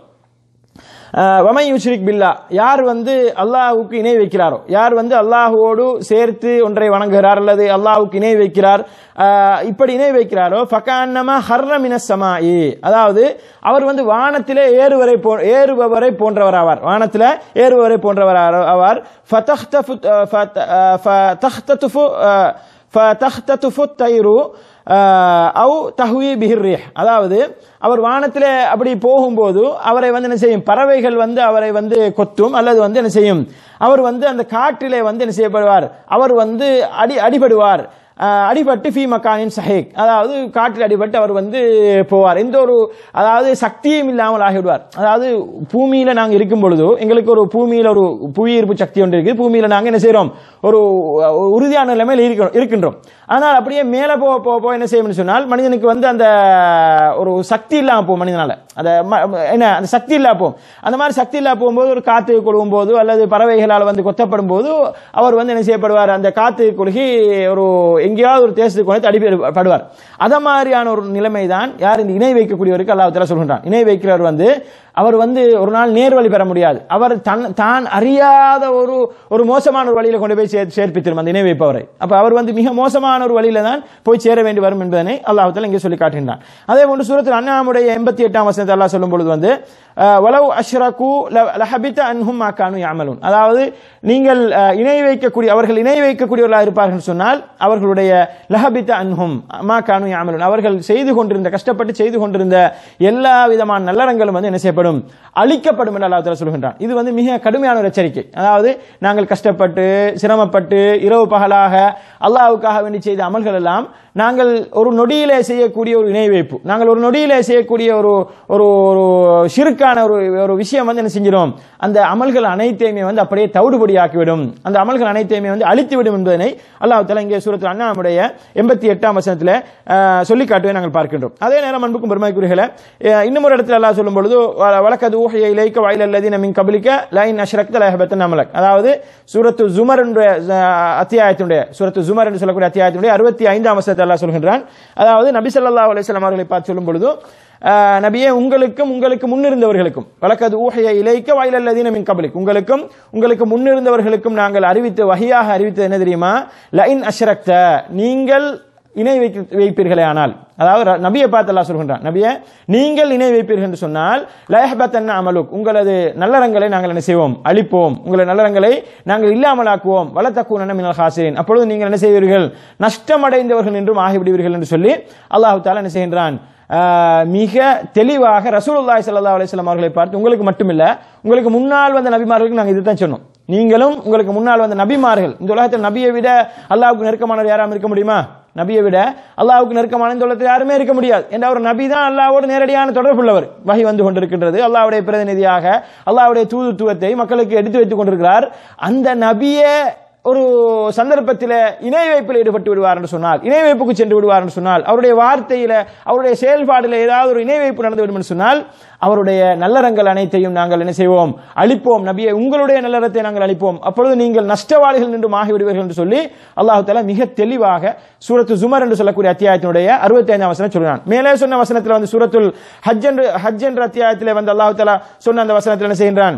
வமை யுஷ்ரிக் பில்லா யார் வந்து அல்லாஹ்வுக்கு இணை வைக்கிறாரோ யார் வந்து அல்லாஹுவோடு சேர்த்து ஒன்றை வணங்குகிறார் அல்லது அல்லாஹ்வுக்கு இணை வைக்கிறார் ஆஹ், இப்படி இணை வைக்கிறாரோ ஃபகான்னமா ஹர்ரமின சமாயி அதாவது அவர் வந்து வானத்திலே ஏறுவரை போ ஏறுபவரை போன்றவர் ஆவார் வானத்திலே ஏறுபவரை போன்றவர் ஆவார். ஆவார் ஃபதஹ்தஃபு ஃபத- ஃபதஹ்தஃபு ஃபதஹ்தஃபு தைரு அவு தஹ்வி பிஹிர் ரீஹ் அதாவது அவர் வானத்திலே அப்படி போகும்போது அவரை வந்து என்ன செய்யும் பறவைகள் வந்து அவரை வந்து கொத்தும் அல்லது வந்து என்ன செய்யும் அவர் வந்து அந்த காற்றிலே வந்து என்ன செய்யப்படுவார் அவர் வந்து அடி அடிபடுவார் அஹ், அடிபட்டு ஃபி மக்கானின் சஹேக் அதாவது காற்றில் அடிபட்டு அவர் வந்து போவார் எந்த ஒரு அதாவது சக்தியும் இல்லாமல் ஆகிவிடுவார் அதாவது பூமியில நாங்க இருக்கும் பொழுது எங்களுக்கு ஒரு பூமியில ஒரு புவியீர்ப்பு சக்தி ஒன்று இருக்கு பூமியில நாங்க என்ன செய்றோம் ஒரு ஒரு உறுதியான நிலைமையில் இருக்கிறோம் இருக்கின்றோம் ஆனால் அப்படியே மேலே போக போக போக என்ன செய்யும்னு சொன்னால் மனிதனுக்கு வந்து அந்த ஒரு சக்தி இல்லாம போகும் மனிதனால அந்த ம- என்ன அந்த சக்தி இல்லாம போகும் அந்த மாதிரி சக்தி இல்லாம போகும்போது ஒரு காத்து கொள்ளும் போது அல்லது பறவைகளால் வந்து கொத்தப்படும் போது அவர் வந்து என்ன செய்யப்படுவார் அந்த காத்து கொள்கி ஒரு எங்கேயாவது ஒரு தேசத்துக்கு வந்து அடிபடுவார் அத மாதிரியான ஒரு நிலைமை தான் யார் இந்த இணை வைக்கக்கூடியவருக்கு அல்லாஹ் தஆலா சொல்கின்றான் இணை வைக்கிறவர் வந்து அவர் வந்து ஒரு நாள் நேர்வழி பெற முடியாது அவர் தன் தான் அறியாத ஒரு ஒரு மோசமான ஒரு வழியில கொண்டு போய் சேர் சேர்ப்பித்திரும் அந்த இணை வைப்பவரை அப்ப அவர் வந்து மிக மோசமான ஒரு வழியில தான் போய் சேர வேண்டி வரும் என்பதனை அல்லாஹ் தஆலா இங்கே சொல்லி காட்டுகின்றான் அதே போன்று சூரத்தில் அண்ணாமுடைய எண்பத்தி எட்டாம் வசனத்தை அல்லாஹ் சொல்லும் பொழுது வந்து அஹ், வலவ் அஷ்ரகு ல- லஹபித அன்ஹும் மா கானு யாமலூன் அதாவது நீங்கள் அஹ், இணை வைக்கக்கூடிய அவர்கள் இணை வைக்கக்கூடியவர்களாக இருப்பார்கள் சொன்னால் அவர்களுடைய லஹபித அன்ஹும் மா கானு யாமலூன் அவர்கள் செய்து கொண்டிருந்த கஷ்டப்பட்டு செய்து கொண்டிருந்த எல்லா விதமான நல்லறங்களும் வந்து என்ன செய்யப்படும் அழிக்கப்படும் என்று அல்லாஹ் தஆலா சொல்கின்றான் இது வந்து மிக கடுமையான ஒரு எச்சரிக்கை அதாவது நாங்கள் கஷ்டப்பட்டு சிரமப்பட்டு இரவு பகலாக அல்லாஹ்வுக்காக வேண்டி செய்த அமல்கள் எல்லாம் நாங்கள் ஒரு நொடியிலே செய்யக்கூடிய ஒரு இணை வைப்பு நாங்கள் ஒரு நொடியிலே செய்யக்கூடிய ஒரு ஒரு ஒரு சிறுக்கான ஒரு ஒரு விஷயம் வந்து என்ன செஞ்சிடும் அந்த அமல்கள் அனைத்தையுமே வந்து அப்படியே தவிடுபடி ஆக்கிவிடும் அந்த அமல்கள் அனைத்தையுமே வந்து அழித்துவிடும் என்பதனை அல்லாஹ் தஆலா இங்கே சூரத்தில் அண்ணாமுடைய எண்பத்தி எட்டாம் வசனத்தில் அஹ், சொல்லி காட்டுவதை நாங்கள் பார்க்கின்றோம் அதே நேரம் அன்புக்கும் பெருமைக்குரியர்களே அஹ், இன்னும் ஒரு இடத்துல அல்லாஹ் சொல்லும் பொழுது வ- வலக்கது ஊஹிய இலைக்க வாயில் அல்லது மின் கபலிக்க லைன் அஷ்ரக்த லஹபத்தன் அமலக் அதாவது சூரத்து ஜுமர் என்ற அஹ், அத்தியாயத்தினுடைய சூரத்து ஜுமர் என்று சொல்லக்கூடிய அத்தியாயத்தினுடைய அறுபத்தி ஐந்தாம் வசனத்தை அல்லாஹ் சொல்கின்றான் அதாவது நபி ஸல்லல்லாஹு அலைஹி வஸல்லம் அவர்களை பார்த்து சொல்லும் பொழுது ஆஹ், நபியே உங்களுக்கும் உங்களுக்கு முன்னிருந்தவர்களுக்கும் வழக்கது ஊகைய இலைக்க வயலல்லதீன மின் கபலிக் உங்களுக்கும் உங்களுக்கு முன்னிருந்தவர்களுக்கும் நாங்கள் அறிவித்து வகையாக அறிவித்தது என்ன தெரியுமா லைன் அஷ்ரக்த நீங்கள் இணை வைக்க வைப்பீர்களே ஆனால் அதாவது ர- நபியை பார்த்து அல்லாஹ் சொல்கின்றான் நபியே நீங்கள் இணை வைப்பீர்கள் என்று சொன்னால் லயஹபத்தன் அமலுக் உங்களது நல்லறங்களை நாங்கள் என்ன செய்வோம் அழிப்போம் உங்களது நல்லறங்களை நாங்கள் இல்லாமலாக்குவோம் வளத்தக்கூன மினல் ஹாசிரின் அப்பொழுது நீங்கள் என்ன செய்வீர்கள் நஷ்டமடைந்தவர்கள் என்றும் ஆகிவிடுவீர்கள் என்று சொல்லி அல்லாஹ் தாலா என்ன செய்கின்றான் ஆஹ், மிக தெளிவாக ரசூலுல்லாஹி ஸல்லல்லாஹு அலைஹி வஸல்லம் அவர்களை பார்த்து உங்களுக்கு மட்டுமில்ல உங்களுக்கு முன்னால் வந்த நபிமார்களுக்கு நாங்கள் இதுதான் சொன்னோம் நீங்களும் உங்களுக்கு முன்னால் வந்த நபிமார்கள் இந்த உலகத்தில் நபியை விட அல்லாஹ்வுக்கு நெருக்கமானவர் யாராம் இருக்க முடியுமா நபியை விட அல்லாஹ்வுக்கு நெருக்கமான இந்த உலகத்தில் யாருமே இருக்க முடியாது என்ற ஒரு நபி தான் அல்லாஹ்வோடு நேரடியான தொடர்புள்ளவர் வகை வந்து கொண்டிருக்கின்றது அல்லாஹ்வுடைய பிரதிநிதியாக அல்லாஹ்வுடைய தூதுத்துவத்தை மக்களுக்கு எடுத்து வைத்துக் கொண்டிருக்கிறார் அந்த நபியே ஒரு சந்தர்ப்பத்தில் இணை வைப்பில் ஈடுபட்டு விடுவார் என்று சொன்னால் இணை வைப்புக்கு சென்று விடுவார் என்று சொன்னால் அவருடைய வார்த்தையில அவருடைய செயல்பாடில் ஏதாவது ஒரு இணை வைப்பு நடந்து விடும் என்று சொன்னால் அவருடைய நல்லறங்கள் அனைத்தையும் நாங்கள் என்ன செய்வோம் அழிப்போம் நபியை உங்களுடைய நல்லறத்தை நாங்கள் அழிப்போம் அப்பொழுது நீங்கள் நஷ்டவாளிகள் நின்று ஆகிவிடுவீர்கள் என்று சொல்லி அல்லாஹ் தஆலா மிக தெளிவாக சூரத்து ஜுமர் என்று சொல்லக்கூடிய அத்தியாயத்தினுடைய அறுபத்தி ஐந்தாம் வசனம் சொல்கிறான் மேலே சொன்ன வசனத்தில் வந்து சூரத்துல் ஹஜ் என்று ஹஜ் என்ற அத்தியாயத்தில் வந்து அல்லாஹ் தஆலா சொன்ன அந்த வசனத்தில் என்ன செய்கின்றான்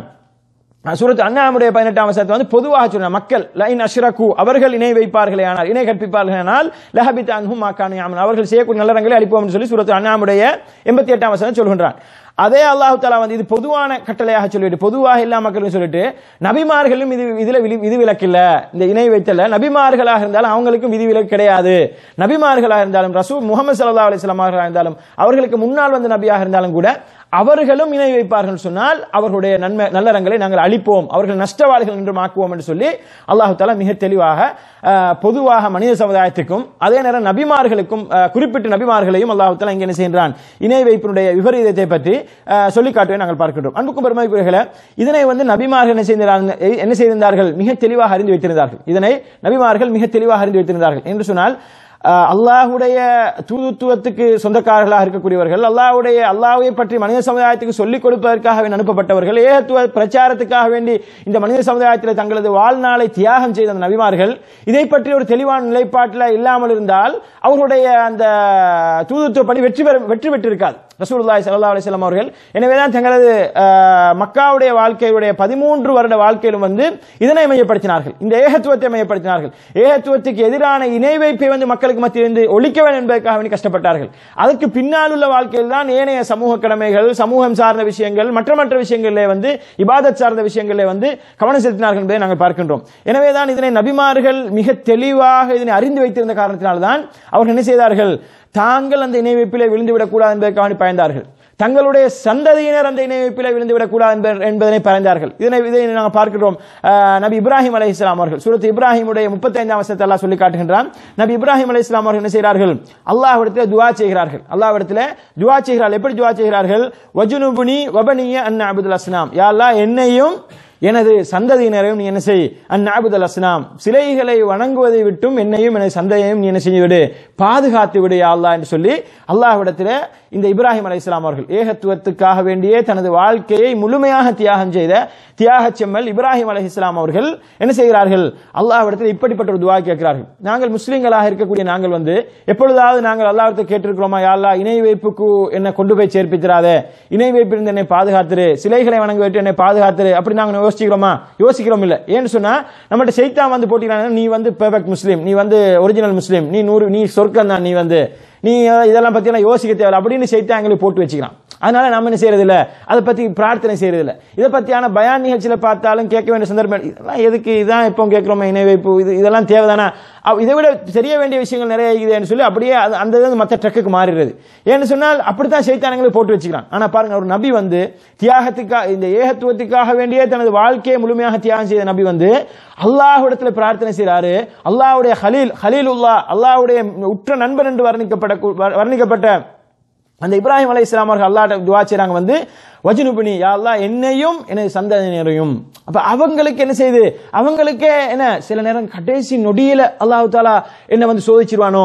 சூரத் அண்ணாமுடைய பதினெட்டாம் வசனத்தை வந்து பொதுவாக சொன்ன மக்கள் லைன் அஷ்ரகு அவர்கள் இணை வைப்பார்களே ஆனால் இணை கற்பிப்பார்கள் ஆனால் லஹபித் அன்ஹும் மாக்கானு யாமன் அவர்கள் செய்யக்கூடிய நல்லறங்களை அளிப்போம் என்று சொல்லி சூரத் அண்ணாமுடைய எண்பத்தி எட்டாம் வசனம் சொல்கின்றான் அதே அல்லாஹ் தஆலா வந்து இது பொதுவான கட்டளையாக சொல்லிட்டு பொதுவாக எல்லா மக்களும் சொல்லிட்டு நபிமார்களும் இது இதுல விதி- விதிவிலக்கு இல்ல இந்த இணை வைத்தல நபிமார்களாக இருந்தாலும் அவங்களுக்கும் விதிவிலக்கு கிடையாது நபிமார்களாக இருந்தாலும் ரசூ முகமது ஸல்லல்லாஹு அலைஹி வஸல்லம் அவர்களாக இருந்தாலும் அவர்களுக்கு முன்னால் வந்த நபியாக இருந்தாலும் கூட அவர்களும் இணை வைப்பார்கள் சொன்னால் அவர்களுடைய நன்மை நல்லறங்களை நாங்கள் அழிப்போம் அவர்கள் நஷ்டவாளிகள் என்று ஆக்குவோம் என்று சொல்லி அல்லாஹு தாலா மிக தெளிவாக அஹ், பொதுவாக மனித சமுதாயத்துக்கும் அதே நேரம் நபிமார்களுக்கும் அஹ், குறிப்பிட்ட நபிமார்களையும் அல்லாஹு தாலா இங்கே என்ன செய்கின்றான் இணை வைப்பினுடைய விபரீதத்தை பற்றி அஹ், சொல்லிக் காட்டுவதை நாங்கள் பார்க்கின்றோம் அன்புக்கும் பெருமைக்குரியர்களே இதனை வந்து நபிமார்கள் என்ன செய்திருந்தார்கள் என்ன செய்திருந்தார்கள் மிக தெளிவாக அறிந்து வைத்திருந்தார்கள் இதனை நபிமார்கள் மிக தெளிவாக அறிந்து வைத்திருந்தார்கள் என்று சொன்னால் அஹ் அல்லாஹ்வுடைய தூதுத்துவத்துக்கு சொந்தக்காரர்களாக இருக்கக்கூடியவர்கள் அல்லாஹ்வுடைய அல்லாஹ்வை பற்றி மனித சமுதாயத்துக்கு சொல்லிக் கொடுப்பதற்காக வேண்டி அனுப்பப்பட்டவர்கள் ஏகத்துவ பிரச்சாரத்துக்காக வேண்டி இந்த மனித சமுதாயத்தில் தங்களது வாழ்நாளை தியாகம் செய்த அந்த நபிமார்கள் இதை பற்றி ஒரு தெளிவான நிலைப்பாட்டில் இல்லாமல் இருந்தால் அவர்களுடைய அந்த தூதுத்துவ பணி வெற்றி பெற வெற்றி பெற்றிருக்காது ரசூலுல்லாஹி ஸல்லல்லாஹு அலைஹி வஸல்லம் அவர்கள் எனவேதான் தங்களது அஹ், மக்காவுடைய வாழ்க்கையுடைய பதிமூன்று வருட வாழ்க்கையிலும் வந்து இதனை மையப்படுத்தினார்கள் இந்த ஏகத்துவத்தை மையப்படுத்தினார்கள் ஏகத்துவத்துக்கு எதிரான இணை வைப்பை வந்து மக்களுக்கு மத்தியிலிருந்து ஒழிக்க வேண்டும் என்பதற்காக வேண்டி கஷ்டப்பட்டார்கள் அதுக்கு பின்னால் உள்ள வாழ்க்கையில் தான் ஏனைய சமூக கடமைகள் சமூகம் சார்ந்த விஷயங்கள் மற்ற மற்ற விஷயங்களிலே வந்து இபாதத் சார்ந்த விஷயங்களிலே வந்து கவனம் செலுத்தினார்கள் என்பதை நாங்கள் பார்க்கின்றோம் எனவே தான் இதனை நபிமார்கள் மிக தெளிவாக இதனை அறிந்து வைத்திருந்த காரணத்தினால்தான் அவர்கள் என்ன செய்தார்கள் தாங்கள் அந்த இணை வைப்பிலே விழுந்து விடக்கூடாது என்பதற்காக வேண்டி பயந்தார்கள் தங்களுடைய சந்ததியினர் அந்த இணை வைப்பிலே விழுந்து விடக்கூடாது என்ப- என்பதனை பயந்தார்கள் இதனை இதை நாங்கள் பார்க்கிறோம் அஹ், நபி இப்ராஹிம் அலைஹிஸ்ஸலாம் அவர்கள் சூரத் இப்ராஹிமுடைய முப்பத்தைந்தாம் வசனத்தை அல்லாஹ் சொல்லி காட்டுகின்றான் நபி இப்ராஹிம் அலைஹிஸ்ஸலாம் அவர்கள் என்ன செய்கிறார்கள் அல்லாஹ்விடத்தில் துஆ செய்கிறார்கள் அல்லாஹ்விடத்தில் துஆ செய்கிறார்கள் எப்படி துஆ செய்கிறார்கள் வஜுனுபுனி வபனிய அன் அபுதுல் அஸ்லாம் யா அல்லாஹ் என்னையும் எனது சந்ததியினரையும் நீ என்ன செய் அந்நாபுதல் அஸ்லாம் சிலைகளை வணங்குவதை விட்டும் என்னையும் எனது சந்ததியையும் நீ என்ன செய்து விடு பாதுகாத்து விடு யா அல்லாஹ் என்று சொல்லி அல்லாஹ்விடத்தில் இந்த இப்ராஹிம் அலைஹிஸ்ஸலாம் அவர்கள் ஏகத்துவத்துக்காக வேண்டியே தனது வாழ்க்கையை முழுமையாக தியாகம் செய்த தியாக செம்மல் இப்ராஹிம் அலைஹிஸ்ஸலாம் அவர்கள் என்ன செய்கிறார்கள் அல்லாஹ்விடத்தில் இப்படிப்பட்ட ஒரு துவா கேட்கிறார்கள் நாங்கள் முஸ்லிம்களாக இருக்கக்கூடிய நாங்கள் வந்து எப்பொழுதாவது நாங்கள் அல்லாஹ்விடத்தில் கேட்டிருக்கிறோமா யா அல்லாஹ் இணை வைப்புக்கு என்னை கொண்டு போய் சேர்ப்பித்திராதே இணை வைப்பிலிருந்து என்னை பாதுகாத்துரு சிலைகளை வணங்க விட்டு என்னை பாதுகாத்துரு அப்படி நாங்கள் யோசிக்கிறோமா யோசிக்கிறோம் இல்ல ஏன்னு சொன்னா நம்மகிட்ட சைத்தான் வந்து போட்டிக்கிறாங்க நீ வந்து பெர்ஃபெக்ட் முஸ்லீம் நீ வந்து ஒரிஜினல் முஸ்லீம் நீ நூறு நீ சொர்க்கம் தான் நீ வந்து நீ இதெல்லாம் பத்தி எல்லாம் யோசிக்க தேவை அப்படின்னு சைத்தான் எங்களுக்கு போட்டு வச்சுக்கிறான் அதனால நம்ம என்ன செய்யறது இல்ல அதை பத்தி பிரார்த்தனை செய்யறது இல்ல இதை பத்தியான பயான் நிகழ்ச்சியில பார்த்தாலும் கேட்க வேண்டிய சந்தர்ப்பம் இதெல்லாம் எதுக்கு இதான் இப்போ கேட்கிறோமே இணை வைப்பு இது இதெல்லாம் தேவைதானா அவ் இதை விட தெரிய வேண்டிய விஷயங்கள் நிறைய இருக்குதுன்னு சொல்லி அப்படியே அது- அந்த இது மற்ற ட்ரக்குக்கு மாறிடுது ஏன்னு சொன்னால் அப்படித்தான் சைத்தானங்களை போட்டு வச்சுக்கிறான் ஆனா பாருங்க ஒரு நபி வந்து தியாகத்துக்காக இந்த ஏகத்துவத்துக்காக வேண்டியே தனது வாழ்க்கையை முழுமையாக தியாகம் செய்த நபி வந்து அல்லாஹ்விடத்துல பிரார்த்தனை செய்றாரு அல்லாஹ்வுடைய ஹலீல் ஹலீலுல்லா அல்லாஹ்வுடைய உற்ற நண்பன் என்று வர்ணிக்கப்பட்ட வர்ணிக்கப்பட்ட அந்த இப்ராஹிம் அலை இஸ்லாம் அவர்கள் அல்லாஹ் துவா செய்றாங்க வந்து வஜ்னுபினி யா அல்லாஹ் என்னையும் எனது சந்ததியினரையும் அப்ப அவங்களுக்கு என்ன செய்யுது அவங்களுக்கே என்ன சில நேரம் கடைசி நொடியில அல்லாஹ் தாலா என்ன வந்து சோதிச்சிருவானோ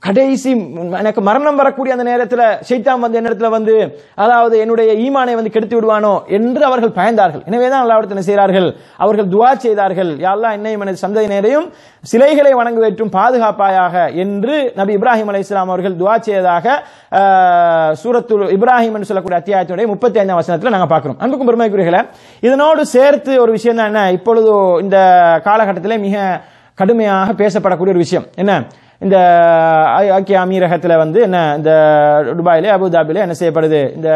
கடைசி ம், எனக்கு மரணம் வரக்கூடிய அந்த நேரத்தில் ஷைத்தான் வந்து என்னிடத்துல வந்து அதாவது என்னுடைய ஈமானை வந்து கெடுத்து விடுவானோ என்று அவர்கள் பயந்தார்கள் எனவேதான் அல்லாஹ்விடத்தில் என்ன செய்கிறார்கள் அவர்கள் துஆ செய்தார்கள் யாரெல்லாம் என்னையும் எனது சந்ததியினரையும் சிலைகளை வணங்குவேற்றும் பாதுகாப்பாயாக என்று நபி இப்ராஹிம் அலைஹிஸ்ஸலாம் அவர்கள் துஆ செய்ததாக ஆஹ், சூரத்துல் இப்ராஹிம் என்று சொல்லக்கூடிய அத்தியாயத்துடைய முப்பத்தி ஐந்தாம் வசனத்தில் நாங்கள் பார்க்கிறோம் அன்புக்கும் பெருமைக்குரியர்களே இதனோடு சேர்த்து ஒரு விஷயம் தான் என்ன இப்பொழுது இந்த காலகட்டத்திலே மிக கடுமையாக பேசப்படக்கூடிய ஒரு விஷயம் என்ன இந்த ஐ- ஐக்கிய அமீரகத்தில் வந்து என்ன இந்த துபாயிலே அபுதாபிலே என்ன செய்யப்படுது இந்த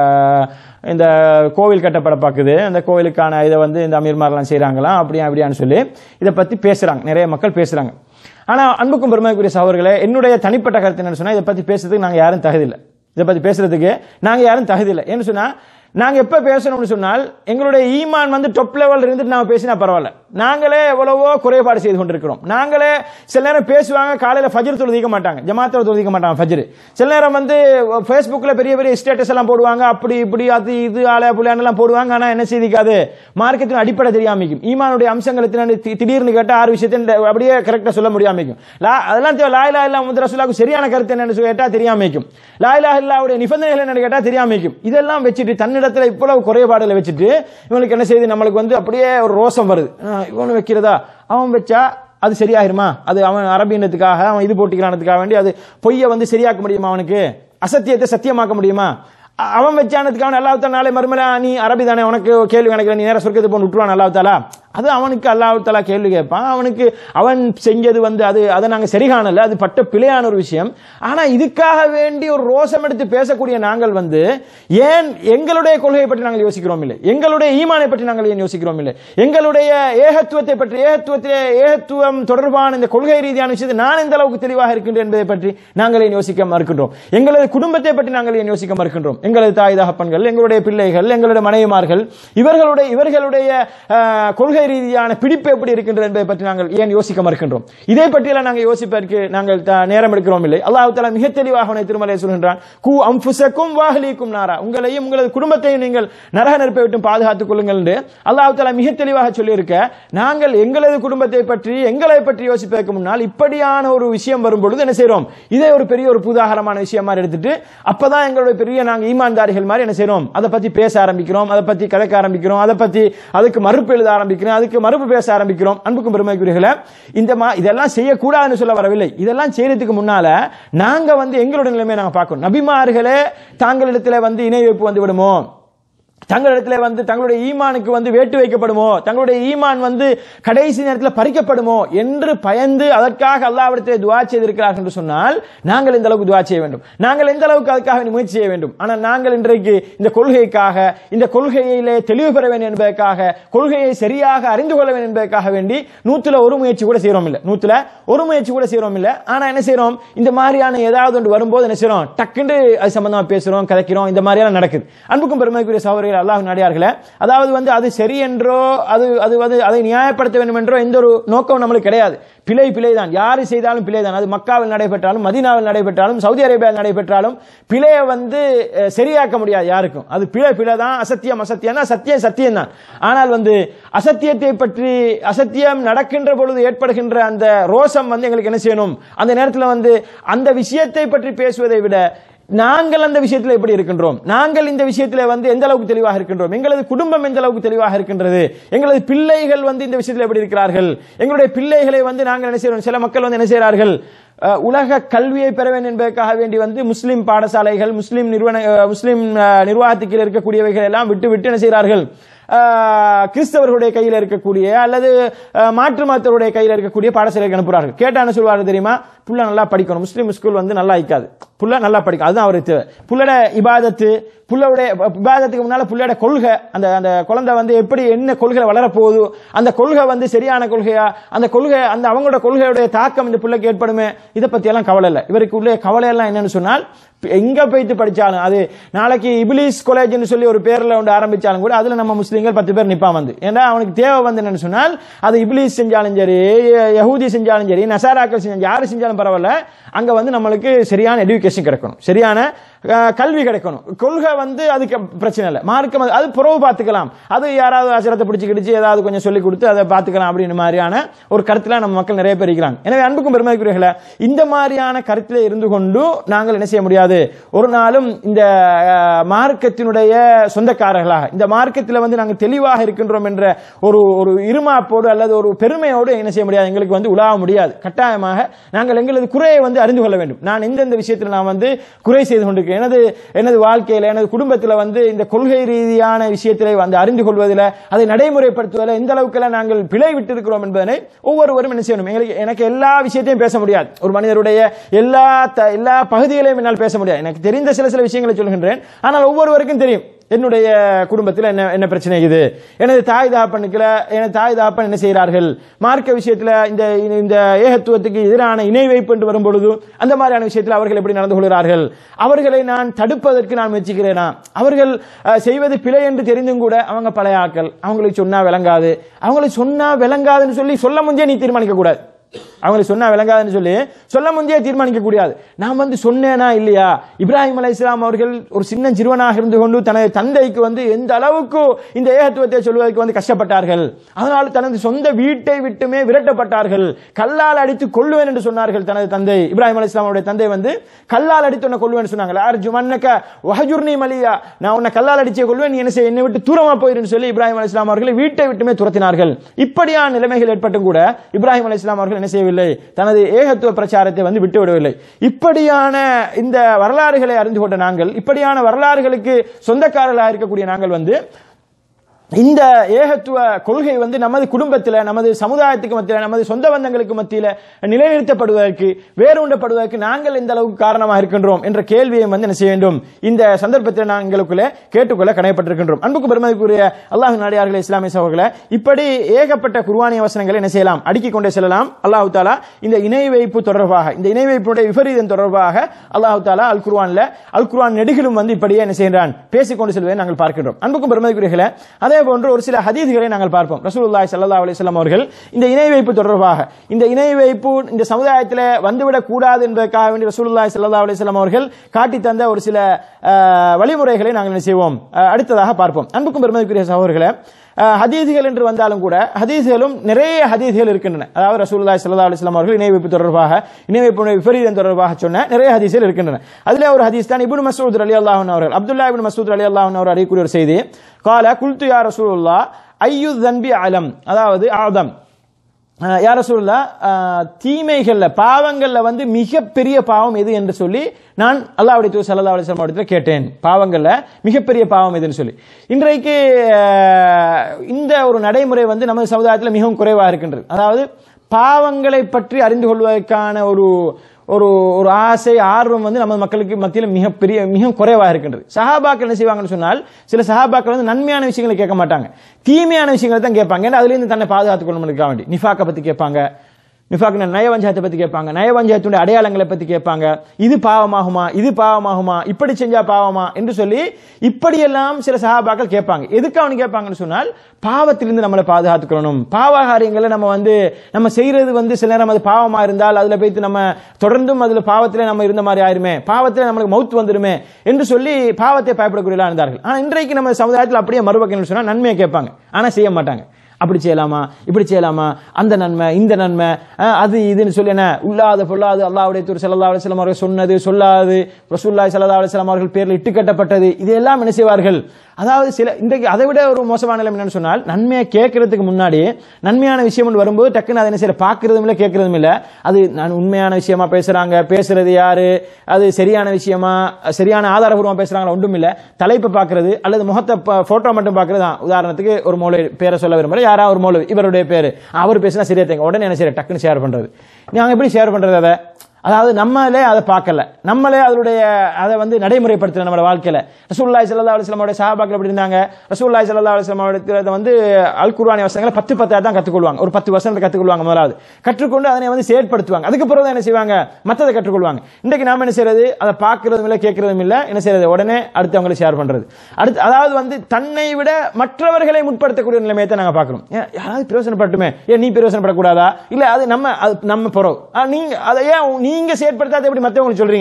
இந்த கோவில் கட்டப்பட பார்க்குது அந்த கோவிலுக்கான இதை வந்து இந்த அமீர்மாரெலாம் செய்கிறாங்களாம் அப்படியா அப்படியான்னு சொல்லி இதை பற்றி பேசுகிறாங்க நிறைய மக்கள் பேசுகிறாங்க ஆனால் அன்புக்கும் பெருமைக்குரிய சகோதரர்களே என்னுடைய தனிப்பட்ட கருத்து என்னன்னு சொன்னால் இதை பற்றி பேசுறதுக்கு நாங்கள் யாரும் தகுதியில்லை இதை பற்றி பேசுறதுக்கு நாங்கள் யாரும் தகுதியில்லை ஏன்னு சொன்னால் நாங்க எப்ப பேசணும்னு சொன்னால் எங்களுடைய ஈமான் வந்து டொப் லெவல் இருந்துட்டு நாம பேசினா பரவாயில்ல நாங்களே எவ்வளவோ குறைபாடு செய்து கொண்டிருக்கிறோம் நாங்களே சில நேரம் பேசுவாங்க காலையில ஃபஜர் தொழுதிக்க மாட்டாங்க ஜமாத்தோட தொழுதிக்க மாட்டாங்க ஃபஜர் சில நேரம் வந்து ஃபேஸ்புக்ல பெரிய பெரிய ஸ்டேட்டஸ் எல்லாம் போடுவாங்க அப்படி இப்படி அது இது ஆள புள்ளையான்னு எல்லாம் போடுவாங்க ஆனா என்ன செய்திக்காது மார்க்கத்தின் அடிப்படை தெரியாமிக்கும் ஈமானுடைய அம்சங்கள் எத்தனை தி- திடீர்னு கேட்டா ஆறு விஷயத்தை இந்த அப்படியே கரெக்டா சொல்ல முடியாமிக்கும் லா அதெல்லாம் தேவை லாயிலா இல்லா முந்திர சொல்லாக்கு சரியான கருத்து என்னன்னு சொல்லி கேட்டா தெரியாமிக்கும் லாயிலா இல்லாவுடைய நிபந்தனைகள் என்னன்னு கேட்டா தெரியாமிக்கும் இதெல்லாம் வச்சுட்டு தன்னிடத்துல இவ்வளவு குறைபாடுகளை வச்சுட்டு இவனுக்கு என்ன செய்யுது நம்மளுக்கு வந்து அப்படியே ஒரு ரோசம் வருது ஆ, இவனு வைக்கிறதா அவன் வச்சா அது சரியாயிருமா அது அவன் அரபியனத்துக்காக அவன் இது போட்டிக்கிறானதுக்காக வேண்டி அது பொய்யை வந்து சரியாக்க முடியுமா அவனுக்கு அசத்தியத்தை சத்தியமாக்க முடியுமா அ- அவன் வச்சானதுக்கு அவன் அல்லாஹ் நாளை மறுமலை நீ அரபி தானே உனக்கு கேள்வி கணக்கில் நீ நேர சொர்க்கத்தை போன்னு விட்டுருவான் அல்லாஹ் தாலா அது அவனுக்கு அல்லாஹ் தாலா கேள்வி கேட்பான் அவனுக்கு அவன் செஞ்சது வந்து அது அதை நாங்கள் சரி காணல அது பட்ட பிழையான ஒரு விஷயம் ஆனா இதுக்காக வேண்டி ஒரு ரோசம் எடுத்து பேசக்கூடிய நாங்கள் வந்து ஏன் எங்களுடைய கொள்கையை பற்றி நாங்கள் யோசிக்கிறோம் இல்லை எங்களுடைய ஈமானை பற்றி நாங்கள் ஏன் யோசிக்கிறோம் இல்லை எங்களுடைய ஏகத்துவத்தை பற்றி ஏகத்துவத்தை ஏகத்துவம் தொடர்பான இந்த கொள்கை ரீதியான விஷயத்தை நான் எந்த அளவுக்கு தெளிவாக இருக்கின்றேன் என்பதை பற்றி நாங்கள் ஏன் யோசிக்க மறுக்கின்றோம் எங்களது குடும்பத்தை பற்றி நாங்கள் ஏன் யோசிக்க மறுக்கின்றோம் எங்களது தாய் தகப்பன்கள் எங்களுடைய பிள்ளைகள் எங்களுடைய மனைவிமார்கள் இவர்களுடைய இவர்களுடைய ஆஹ், கொள்கை ரீதியான பிடிப்பு எப்படி இருக்கின்றது என்பதை பற்றி நாங்கள் ஏன் யோசிக்க மறுக்கின்றோம் இதை பற்றியெல்லாம் நாங்கள் யோசிப்பதற்கு நாங்கள் த- நேரம் எடுக்கிறோம் இல்லை அல்லாஹ் தஆலா மிக தெளிவாக அவனை திருமலை சொல்கின்றான் கு அம்புசக்கும் வாஹலிக்கும் நாரா உங்களையும் உங்களது குடும்பத்தையும் நீங்கள் நரக நெருப்பை விட்டு பாதுகாத்துக் கொள்ளுங்கள் என்று அல்லாஹ் தஆலா மிக தெளிவாக சொல்லியிருக்க நாங்கள் எங்களது குடும்பத்தை பற்றி எங்களை பற்றி யோசிப்பதற்கு முன்னால் இப்படியான ஒரு விஷயம் வரும் பொழுது என்ன செய்றோம் இதை ஒரு பெரிய ஒரு புதாகரமான விஷயம் மாதிரி எடுத்துட்டு அப்பதான் எங்களுடைய பெரிய நாங்க ஈமான்தாரிகள் மாதிரி என்ன செய்றோம் அதை பத்தி பேச ஆரம்பிக்கிறோம் அதை பத்தி கதைக்க ஆரம்பிக்கிறோம் அதை பத்தி அதுக்கு மறுப்பு எழுத ஆரம்பிக்கிறோம் அதுக்கு மறுப்பு பேச ஆரம்பிக்கிறோம் அன்புக்கும் பெருமைக்குரியர்களே இந்த மா இதெல்லாம் செய்யக்கூடாதுன்னு சொல்ல வரவில்லை இதெல்லாம் செய்யறதுக்கு முன்னால நாங்க வந்து எங்களுடைய நிலைமையை நாங்க பார்க்கணும் நபிமார்களே தாங்களிடத்துல வந்து இணை வைப்பு வந்து விடுமோ தங்களிடத்துல வந்து தங்களுடைய ஈமானுக்கு வந்து வேட்டு வைக்கப்படுமோ தங்களுடைய ஈமான் வந்து கடைசி நேரத்தில் பறிக்கப்படுமோ என்று பயந்து அதற்காக அல்லாவிடத்தில் துவா செய்திருக்கிறார்கள் என்று சொன்னால் நாங்கள் இந்த அளவுக்கு துவா செய்ய வேண்டும் நாங்கள் எந்த அளவுக்கு அதுக்காக வேண்டி முயற்சி செய்ய வேண்டும் ஆனால் நாங்கள் இன்றைக்கு இந்த கொள்கைக்காக இந்த கொள்கையிலே தெளிவு பெற வேண்டும் என்பதற்காக கொள்கையை சரியாக அறிந்து கொள்ள வேண்டும் என்பதற்காக வேண்டி நூத்துல ஒரு முயற்சி கூட செய்யறோம் இல்ல நூத்துல ஒரு முயற்சி கூட செய்யறோம் இல்ல ஆனா என்ன செய்யறோம் இந்த மாதிரியான ஏதாவது ஒன்று வரும்போது என்ன செய்யறோம் டக்குன்னு அது சம்பந்தமா பேசுறோம் கதைக்கிறோம் இந்த மாதிரியான நடக்குது அன்புக்கும் பெருமைக்குரிய சகோதரர்கள் அல்லாஹ் நடிகார்களே அதாவது வந்து அது சரி என்றோ அது அது வந்து அதை நியாயப்படுத்த வேண்டும் என்றோ எந்த ஒரு நோக்கம் நம்மளுக்கு கிடையாது பிழை பிழை தான் யாரு செய்தாலும் பிழை தான் அது மக்காவில் நடைபெற்றாலும் மதீனாவில் நடைபெற்றாலும் சவுதி அரேபியாவில் நடைபெற்றாலும் பிழையை வந்து அஹ், சரியாக்க முடியாது யாருக்கும் அது பிழை பிழை தான் அசத்தியம் அசத்தியம் தான் சத்தியம் சத்தியம் தான் ஆனால் வந்து அசத்தியத்தை பற்றி அசத்தியம் நடக்கின்ற பொழுது ஏற்படுகின்ற அந்த ரோசம் வந்து எங்களுக்கு என்ன செய்யணும் அந்த நேரத்தில் வந்து அந்த விஷயத்தை பற்றி பேசுவதை விட நாங்கள் அந்த விஷயத்தில் எப்படி இருக்கின்றோம் நாங்கள் இந்த விஷயத்தில் வந்து எந்த அளவுக்கு தெளிவாக இருக்கின்றோம் எங்களது குடும்பம் எந்த அளவுக்கு தெளிவாக இருக்கின்றது எங்களது பிள்ளைகள் வந்து இந்த விஷயத்தில் எப்படி இருக்கிறார்கள் எங்களுடைய பிள்ளைகளை வந்து நாங்கள் என்ன செய்யறோம் சில மக்கள் வந்து என்ன செய்கிறார்கள் அஹ், உலக கல்வியை பெற வேண்டும் என்பதற்காக வேண்டி வந்து முஸ்லிம் பாடசாலைகள் முஸ்லிம் நிறுவன அஹ், முஸ்லிம் அஹ், நிர்வாகத்துக்கு இருக்கக்கூடியவைகள் எல்லாம் விட்டு விட்டு என்ன செய்கிறார்கள் அஹ், கிறிஸ்தவர்களுடைய கையில் இருக்கக்கூடிய அல்லது அஹ், மாற்று மதத்தவருடைய கையில் இருக்கக்கூடிய பாடசாலைக்கு அனுப்புறார்கள் கேட்டா என்ன சொல்வார்கள் தெரியுமா புள்ள நல்லா படிக்கணும் முஸ்லீம் ஸ்கூல் வந்து நல்லா இருக்காது புள்ள நல்லா படிக்கும் அதுதான் அவருக்கு தேவை புள்ளோட இபாதத்து புள்ளோடைய இபாதத்துக்கு முன்னால புள்ளையோட கொள்கை அந்த அந்த குழந்தை வந்து எப்படி என்ன கொள்கை வளரப்போகுது அந்த கொள்கை வந்து சரியான கொள்கையா அந்த கொள்கை அந்த அவங்களோட கொள்கையுடைய தாக்கம் இந்த பிள்ளைக்கு ஏற்படுமே இதை பத்தி எல்லாம் கவலை இல்லை இவருக்கு உள்ள கவலை எல்லாம் என்னன்னு சொன்னால் எங்க போயிட்டு படிச்சாலும் அது நாளைக்கு இபிலிஸ் காலேஜ்னு சொல்லி ஒரு பேர்ல ஒன்று ஆரம்பிச்சாலும் கூட அதுல நம்ம முஸ்லீம்கள் பத்து பேர் நிப்பான் வந்து ஏன்னா அவனுக்கு தேவை வந்து என்னன்னு சொன்னால் அது இபிலிஸ் செஞ்சாலும் சரி யஹூதி செஞ்சாலும் சரி நசாராக்கள் செஞ்சாலும் யாரு செஞ்சாலும் பரவாயில்ல அங்க வந்து நம்மளுக்கு சரியான எடுகேஷன் கிடைக்கணும் சரியான அஹ், கல்வி கிடைக்கணும் கொள்கை வந்து அதுக்கு பிரச்சனை இல்லை மார்க்கம் அது- அது புறவு பார்த்துக்கலாம் அது யாராவது அசரத்தை பிடிச்சி கிடிச்சு ஏதாவது கொஞ்சம் சொல்லி கொடுத்து அதை பார்த்துக்கலாம் அப்படின்னு மாதிரியான ஒரு கருத்துல நம்ம மக்கள் நிறைய பேர் இருக்கிறாங்க எனவே அன்புக்கும் பெருமைக்குரியர்களே இந்த மாதிரியான கருத்தில் இருந்து கொண்டு நாங்கள் என்ன செய்ய முடியாது ஒரு நாளும் இந்த அஹ், மார்க்கத்தினுடைய சொந்தக்காரர்களாக இந்த மார்க்கத்தில் வந்து நாங்கள் தெளிவாக இருக்கின்றோம் என்ற ஒரு ஒரு இருமாப்போடு அல்லது ஒரு பெருமையோடு என்ன செய்ய முடியாது எங்களுக்கு வந்து உலாவ முடியாது கட்டாயமாக நாங்கள் எங்களது குறையை வந்து அறிந்து கொள்ள வேண்டும் நான் எந்தெந்த விஷயத்தில் நான் வந்து குறை செய்து கொண்டிருக்கிறேன் எனது எனது வாழ்க்கையில் எனது குடும்பத்தில் வந்து இந்த கொள்கை ரீதியான விஷயத்திலே வந்து அறிந்து கொள்வதில் அதை நடைமுறைப்படுத்துவதில் எந்த அளவுக்கு நாங்கள் பிழை விட்டு இருக்கிறோம் என்பதனை ஒவ்வொருவரும் என்ன செய்யணும் எங்களுக்கு எனக்கு எல்லா விஷயத்தையும் பேச முடியாது ஒரு மனிதருடைய எல்லா த- எல்லா பகுதிகளையும் என்னால் பேச முடியாது எனக்கு தெரிந்த சில சில விஷயங்களை சொல்கின்றேன் ஆனால் ஒவ்வொருவருக்கும் தெரியும் என்னுடைய குடும்பத்தில் என்ன என்ன பிரச்சனை இது எனது தாய் தாப்பனுக்குல எனது தாய் தாப்பன் என்ன செய்கிறார்கள் மார்க்க விஷயத்தில் இந்த இந்த ஏகத்துவத்துக்கு எதிரான இணை வைப்பு என்று வரும் பொழுது அந்த மாதிரியான விஷயத்தில் அவர்கள் எப்படி நடந்து கொள்கிறார்கள் அவர்களை நான் தடுப்பதற்கு நான் முயற்சிக்கிறேனா அவர்கள் அஹ், செய்வது பிழை என்று தெரிந்தும் கூட அவங்க பழைய ஆட்கள் அவங்களுக்கு சொன்னா விளங்காது அவங்களுக்கு சொன்னா விளங்காதுன்னு சொல்லி சொல்ல முந்தைய நீ தீர்மானிக்க கூடாது அவங்களுக்கு சொன்னா விளங்காதுன்னு சொல்லி சொல்ல முந்தைய தீர்மானிக்க கூடாது நான் வந்து சொன்னேனா இல்லையா இப்ராஹிம் அலை இஸ்லாம் அவர்கள் ஒரு சின்ன சிறுவனாக இருந்து கொண்டு தனது தந்தைக்கு வந்து எந்த அளவுக்கு இந்த ஏகத்துவத்தை சொல்வதற்கு வந்து கஷ்டப்பட்டார்கள் அதனால் தனது சொந்த வீட்டை விட்டுமே விரட்டப்பட்டார்கள் கல்லால் அடித்து கொள்ளுவேன் என்று சொன்னார்கள் தனது தந்தை இப்ராஹிம் அலை இஸ்லாமுடைய தந்தை வந்து கல்லால் அடித்து உன்னை கொள்ளுவேன் சொன்னாங்க அர்ஜு மன்னக்க வஹஜுர்னி மலியா நான் உன்னை கல்லால் அடிச்சே கொள்வேன் நீ என்ன செய்ய என்னை விட்டு தூரமா போயிருன்னு சொல்லி இப்ராஹிம் அலை இஸ்லாம் அவர்களை வீட்டை விட்டுமே துரத்தினார்கள் இப்படியான நிலைமைகள் ஏற்பட்டும் கூட இப்ராஹிம் அலை இஸ்லாம் அவர்கள் என்ன செய்யவில்லை தனது ஏகத்துவ பிரச்சாரத்தை வந்து விட்டு விடவில்லை இப்படியான இந்த வரலாறுகளை அறிந்து கொண்ட நாங்கள் இப்படியான வரலாறுகளுக்கு சொந்தக்காரர்களாக இருக்கக்கூடிய நாங்கள் வந்து இந்த ஏகத்துவ கொள்கை வந்து நமது குடும்பத்தில் நமது சமுதாயத்துக்கு மத்தியில் நமது சொந்த பந்தங்களுக்கு மத்தியில் நிலைநிறுத்தப்படுவதற்கு வேறுண்டப்படுவதற்கு நாங்கள் இந்த அளவுக்கு காரணமாக இருக்கின்றோம் என்ற கேள்வியை வந்து என்ன செய்ய வேண்டும் இந்த சந்தர்ப்பத்தில் நாங்கள் எங்களுக்குள்ளே கேட்டுக்கொள்ள கடைப்பட்டிருக்கின்றோம் அன்புக்கு பெருமதிக்குரிய அல்லாஹ் நாடியார்களே இஸ்லாமிய சகோதரர்களே இப்படி ஏகப்பட்ட குர்வானிய வசனங்களை என்ன செய்யலாம் அடுக்கிக் கொண்டே செல்லலாம் அல்லாஹ் தாலா இந்த இணை வைப்பு தொடர்பாக இந்த இணை வைப்புடைய விபரீதம் தொடர்பாக அல்லாஹ் தாலா அல் குர்வான்ல அல் குர்வான் நெடுகிலும் வந்து இப்படியே என்ன செய்கிறான் பேசிக்கொண்டு செல்வதை நாங்கள் பார்க்கின்றோம் அன்புக்கும் பெருமதிக்குரியர்களே அதே போன்று ஒரு சில ஹதீதுகளை நாங்கள் பார்ப்போம் ரசூலுல்லாஹி ஸல்லல்லாஹு அலைஹி வஸல்லம் அவர்கள் இந்த இணை வைப்பு தொடர்பாக இந்த இணை வைப்பு இந்த சமுதாயத்தில் வந்துவிடக் கூடாது என்பதற்காக வேண்டி ரசூலுல்லாஹி ஸல்லல்லாஹு அலைஹி வஸல்லம் அவர்கள் காட்டி தந்த ஒரு சில அஹ், வழிமுறைகளை நாங்கள் என்ன செய்வோம் அஹ், அடுத்ததாக பார்ப்போம் அன்புக்கும் பெருமதிக்குரிய சகோதரர்களே அஹ், ஹதீதுகள் என்று வந்தாலும் கூட ஹதீஸ்களும் நிறைய ஹதீஸ்கள் இருக்கின்றன அதாவது ரசூலுல்லாஹி ஸல்லல்லாஹு அலைஹி வஸல்லம் அவர்கள் இணை வைப்பு தொடர்பாக இணை வைப்புடைய விபரீதம் தொடர்பாக சொன்ன நிறைய ஹதீஸ்கள் இருக்கின்றன அதிலே ஒரு ஹதீஸ் தான் இப்னு மஸ்ஊத் ரலியல்லாஹு அன்ஹு அவர்கள் அப்துல்லா இப்னு மஸ்ஊத் ரலியல்லாஹு அன்ஹு அவர் அறியக்கூடிய ஒரு செய்தி கால குல்து யா ரசூலுல்லா ஐயு தன்பி அலம் அதாவது ஆதம் அஹ் யார சொல்லா தீமைகள்ல பாவங்கள்ல வந்து மிகப்பெரிய பாவம் எது என்று சொல்லி நான் அல்லாஹ்வுடைய தூதர் ஸல்லல்லாஹு அலைஹி வஸல்லம் இடத்துல கேட்டேன் பாவங்கள்ல மிகப்பெரிய பாவம் எதுன்னு சொல்லி இன்றைக்கு அஹ், இந்த ஒரு நடைமுறை வந்து நமது சமுதாயத்தில் மிகவும் குறைவாக இருக்கின்றது அதாவது பாவங்களை பற்றி அறிந்து கொள்வதற்கான ஒரு ஒரு ஒரு ஆசை ஆர்வம் வந்து நம்ம மக்களுக்கு மத்தியில் மிகப்பெரிய மிக குறைவாக இருக்கின்றது சஹாபாக்கள் என்ன செய்வாங்கன்னு சொன்னால் சில சஹாபாக்கள் வந்து நன்மையான விஷயங்களை கேட்க மாட்டாங்க தீமையான விஷயங்களை தான் கேட்பாங்க ஏன்னா அதுலேருந்து தன்னை பாதுகாத்துக் கொள்ளணும்னுக்காக வேண்டி நிஃபாக்கை பற்றி கேட்பாங்க நிஃபாக் நயவஞ்சாயத்தை பத்தி கேட்பாங்க நயவஞ்சாயத்துடைய அடையாளங்களை பத்தி கேட்பாங்க இது பாவமாகுமா இது பாவமாகுமா இப்படி செஞ்சா பாவமா என்று சொல்லி இப்படியெல்லாம் சில சகாபாக்கள் கேட்பாங்க எதுக்கு அவனு கேட்பாங்கன்னு சொன்னால் பாவத்திலிருந்து நம்மளை பாதுகாத்துக்கணும் பாவ காரியங்களை நம்ம வந்து நம்ம செய்யறது வந்து சில நேரம் அது பாவமா இருந்தால் அதுல போய்த்து நம்ம தொடர்ந்தும் அதுல பாவத்திலே நம்ம இருந்த மாதிரி ஆயிருமே பாவத்திலே நம்மளுக்கு மவுத் வந்துருமே என்று சொல்லி பாவத்தை பயப்படக்கூடியவர்களா இருந்தார்கள் ஆனா இன்றைக்கு நம்ம சமுதாயத்தில் அப்படியே மறுபக்கம் சொன்னா நன்மையை கேட்பாங்க ஆனா செய்ய மாட்டாங்க அப்படி செய்யலாமா இப்படி செய்யலாமா அந்த நன்மை இந்த நன்மை அஹ், அது இதுன்னு சொல்லி என்ன உள்ளாத பொல்லாது அல்லாவுடைய தூர் சல்லா அலிஸ்லாம் அவர்கள் சொன்னது சொல்லாது ரசூல்லாய் சல்லா அலிஸ்லாம் அவர்கள் பேரில் இட்டு கட்டப்பட்டது இதெல்லாம் என்ன செய்வார்கள் அதாவது சில இன்றைக்கு அதை விட ஒரு மோசமான நிலைமை என்னன்னு சொன்னால் நன்மையை கேட்கறதுக்கு முன்னாடி நன்மையான விஷயம் ஒன்று வரும்போது டக்குன்னு அதை என்ன செய்ய பார்க்கறதும் இல்லை கேட்கறதும் இல்லை அது நான் உண்மையான விஷயமா பேசுறாங்க பேசுறது யாரு அது சரியான விஷயமா சரியான ஆதாரபூர்வமா பேசுறாங்களா ஒன்றும் இல்லை தலைப்பை பார்க்கறது அல்லது முகத்தை போட்டோ மட்டும் பார்க்கறது தான் உதாரணத்துக்கு ஒரு மௌலவி பேரை சொல்ல விரும்பல யாரா ஒரு மௌலவி இவருடைய பேரு அவர் பேசினா சரியா தேங்க உடனே என்ன செய்ய டக்குன்னு ஷேர் பண்றது நாங்க எப்படி ஷேர் பண்றது அதை அதாவது நம்மளே அதை பார்க்கல நம்மளே அதனுடைய அதை வந்து நடைமுறைப்படுத்தல நம்ம வாழ்க்கையில ரசூல்லாய் சல்லா அலிஸ்லாமோட சஹாபாக்கள் எப்படி இருந்தாங்க ரசூல்லாய் சல்லா அலிஸ்லாமோட வந்து அல் குர்ஆனி வசனங்களை பத்து பத்தா தான் கற்றுக்கொள்வாங்க ஒரு பத்து வசனத்தை கற்றுக்கொள்வாங்க முதலாவது கற்றுக்கொண்டு அதனை வந்து செயற்படுத்துவாங்க அதுக்கு பிறகு தான் என்ன செய்வாங்க மற்றதை கற்றுக்கொள்வாங்க இன்றைக்கு நாம என்ன செய்யறது அதை பார்க்கறதும் இல்லை கேட்கறதும் இல்லை என்ன செய்யறது உடனே அடுத்தவங்களை ஷேர் பண்றது அடுத்து அதாவது வந்து தன்னை விட மற்றவர்களை முற்படுத்தக்கூடிய நிலைமையை தான் நாங்க பார்க்கிறோம் ஏன் யாராவது பிரயோசனப்பட்டுமே ஏன் நீ பிரயோசனப்படக்கூடாதா இல்ல அது நம்ம அது நம்ம புறவு ஆ, நீங்க அதை ஏன் நீங்க செயற்படுத்தாத எப்படி மற்றவங்களுக்கு சொல்றீங்க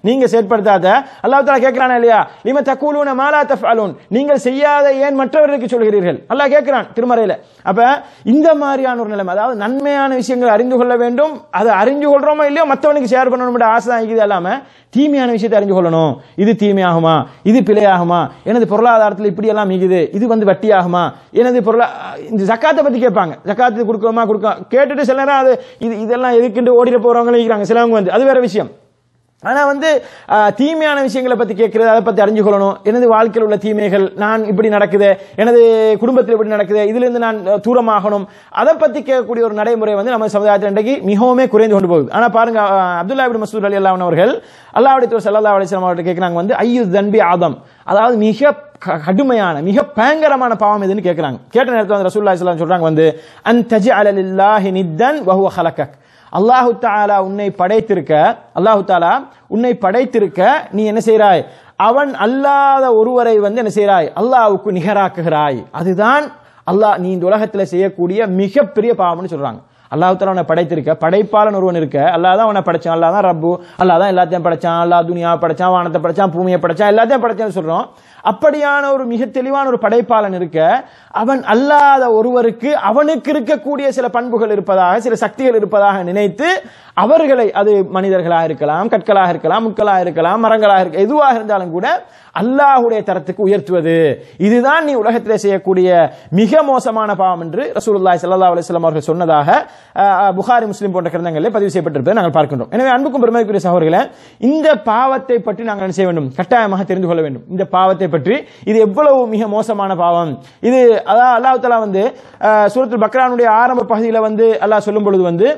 நீங்க செயற்படுத்தாத அல்லாஹ் தாலா கேட்கிறானா இல்லையா லிம தக்கூலூன மாலா தஃஅலூன் நீங்கள் செய்யாத ஏன் மற்றவர்களுக்கு சொல்கிறீர்கள் அல்லாஹ் கேட்கிறான் திருமறையில அப்ப இந்த மாதிரியான ஒரு நிலைமை அதாவது நன்மையான விஷயங்களை அறிந்து கொள்ள வேண்டும் அதை அறிஞ்சு கொள்றோமோ இல்லையோ மற்றவனுக்கு ஷேர் பண்ணணும் ஆசை தான் இருக்குது இல்லாம தீமையான விஷயத்தை அறிஞ்சு கொள்ளணும் இது தீமையாகுமா இது பிழையாகுமா எனது பொருளாதாரத்தில் இப்படி எல்லாம் மிகுது இது வந்து வட்டியாகுமா எனது பொருளா இந்த ஜக்காத்தை பத்தி கேட்பாங்க ஜக்காத்து கொடுக்கணுமா கொடுக்க கேட்டுட்டு சில நேரம் அது இது இதெல்லாம் எதுக்குண்டு ஓடிட போறவங்களும் இருக்கிறாங்க சிலவங்க வந்து அது வேற விஷயம் ஆனா வந்து ஆஹ், தீமையான விஷயங்களை பத்தி கேட்கறது அதை பத்தி அறிஞ்சு கொள்ளணும் எனது வாழ்க்கையில் உள்ள தீமைகள் நான் இப்படி நடக்குது எனது குடும்பத்தில் இப்படி நடக்குது இதுல இருந்து நான் அஹ், தூரமாகணும் அதை பத்தி கேட்கக்கூடிய ஒரு நடைமுறை வந்து நம்ம சமுதாயத்தில் இன்றைக்கு மிகவும் குறைந்து கொண்டு போகுது ஆனா பாருங்க ஆஹ், அப்துல்லா இப்னு மசூத் அலி அல்லாஹ் அவர்கள் அல்லாஹ்வுடைய தூதர் ஸல்லல்லாஹு அலைஹி வஸல்லம் அவர்கிட்ட கேட்கறாங்க வந்து ஐயு தன்பி ஆதம் அதாவது மிக க- கடுமையான மிக பயங்கரமான பாவம் எதுன்னு கேட்கறாங்க கேட்ட நேரத்தில் வந்து ரசூலுல்லாஹி ஸல்லல்லாஹு அலைஹி வஸல்லம் சொல்றாங்க வந்து அன் தஜ்அல லில்லாஹி நித்தன் வஹுவ ஹலகக் அல்லாஹு தாலா உன்னை படைத்திருக்க அல்லாஹு தாலா உன்னை படைத்திருக்க நீ என்ன செய்றாய் அவன் அல்லாத ஒருவரை வந்து என்ன செய்றாய் அல்லாஹ்வுக்கு நிகராக்குகிறாய் அதுதான் அல்லாஹ் நீ இந்த உலகத்தில் செய்யக்கூடிய மிகப்பெரிய பாவம்னு சொல்றாங்க அல்லாஹ் தாலா உன்னை படைத்திருக்க படைப்பாளன் ஒருவன் இருக்க அல்லாஹ் தான் உன்னை படைச்சான் அல்லாஹ் தான் ரப்பு அல்லாஹ் தான் எல்லாத்தையும் படைச்சான் அல்லாஹ் துனியாவை படைச்சான் வானத்தை படைச்சான் பூமியை படைச்சான் எல்லாத்தையும் படைச்சான்னு சொல்றோம் அப்படியான ஒரு மிக தெளிவான ஒரு படைப்பாளன் இருக்க அவன் அல்லாத ஒருவருக்கு அவனுக்கு இருக்கக்கூடிய சில பண்புகள் இருப்பதாக சில சக்திகள் இருப்பதாக நினைத்து அவர்களை அது மனிதர்களாக இருக்கலாம் கற்களாக இருக்கலாம் முட்களாக இருக்கலாம் மரங்களாக இருக்க எதுவாக இருந்தாலும் கூட அல்லாஹுடைய தரத்துக்கு உயர்த்துவது இதுதான் நீ உலகத்திலே செய்யக்கூடிய மிக மோசமான பாவம் என்று ரசூலுல்லாஹி ஸல்லல்லாஹு அலைஹி வஸல்லம் அவர்கள் சொன்னதாக அஹ், புகாரி முஸ்லிம் போன்ற கிரந்தங்களில் பதிவு செய்யப்பட்டிருப்பதை நாங்கள் பார்க்கின்றோம் எனவே அன்புக்கும் பெருமைக்குரிய சகோதரர்களே இந்த பாவத்தை பற்றி நாங்கள் என்ன செய்ய வேண்டும் கட்டாயமாக தெரிந்து கொள்ள வேண்டும் இந்த பாவத்தை பற்றி இது எவ்வளவு மிக மோசமான பாவம் இது அதான் அல்லாஹ் தஆலா வந்து அஹ், சூரத்துல் பக்ரானுடைய ஆரம்ப பகுதியில் வந்து அல்லாஹ் சொல்லும் பொழுது வந்து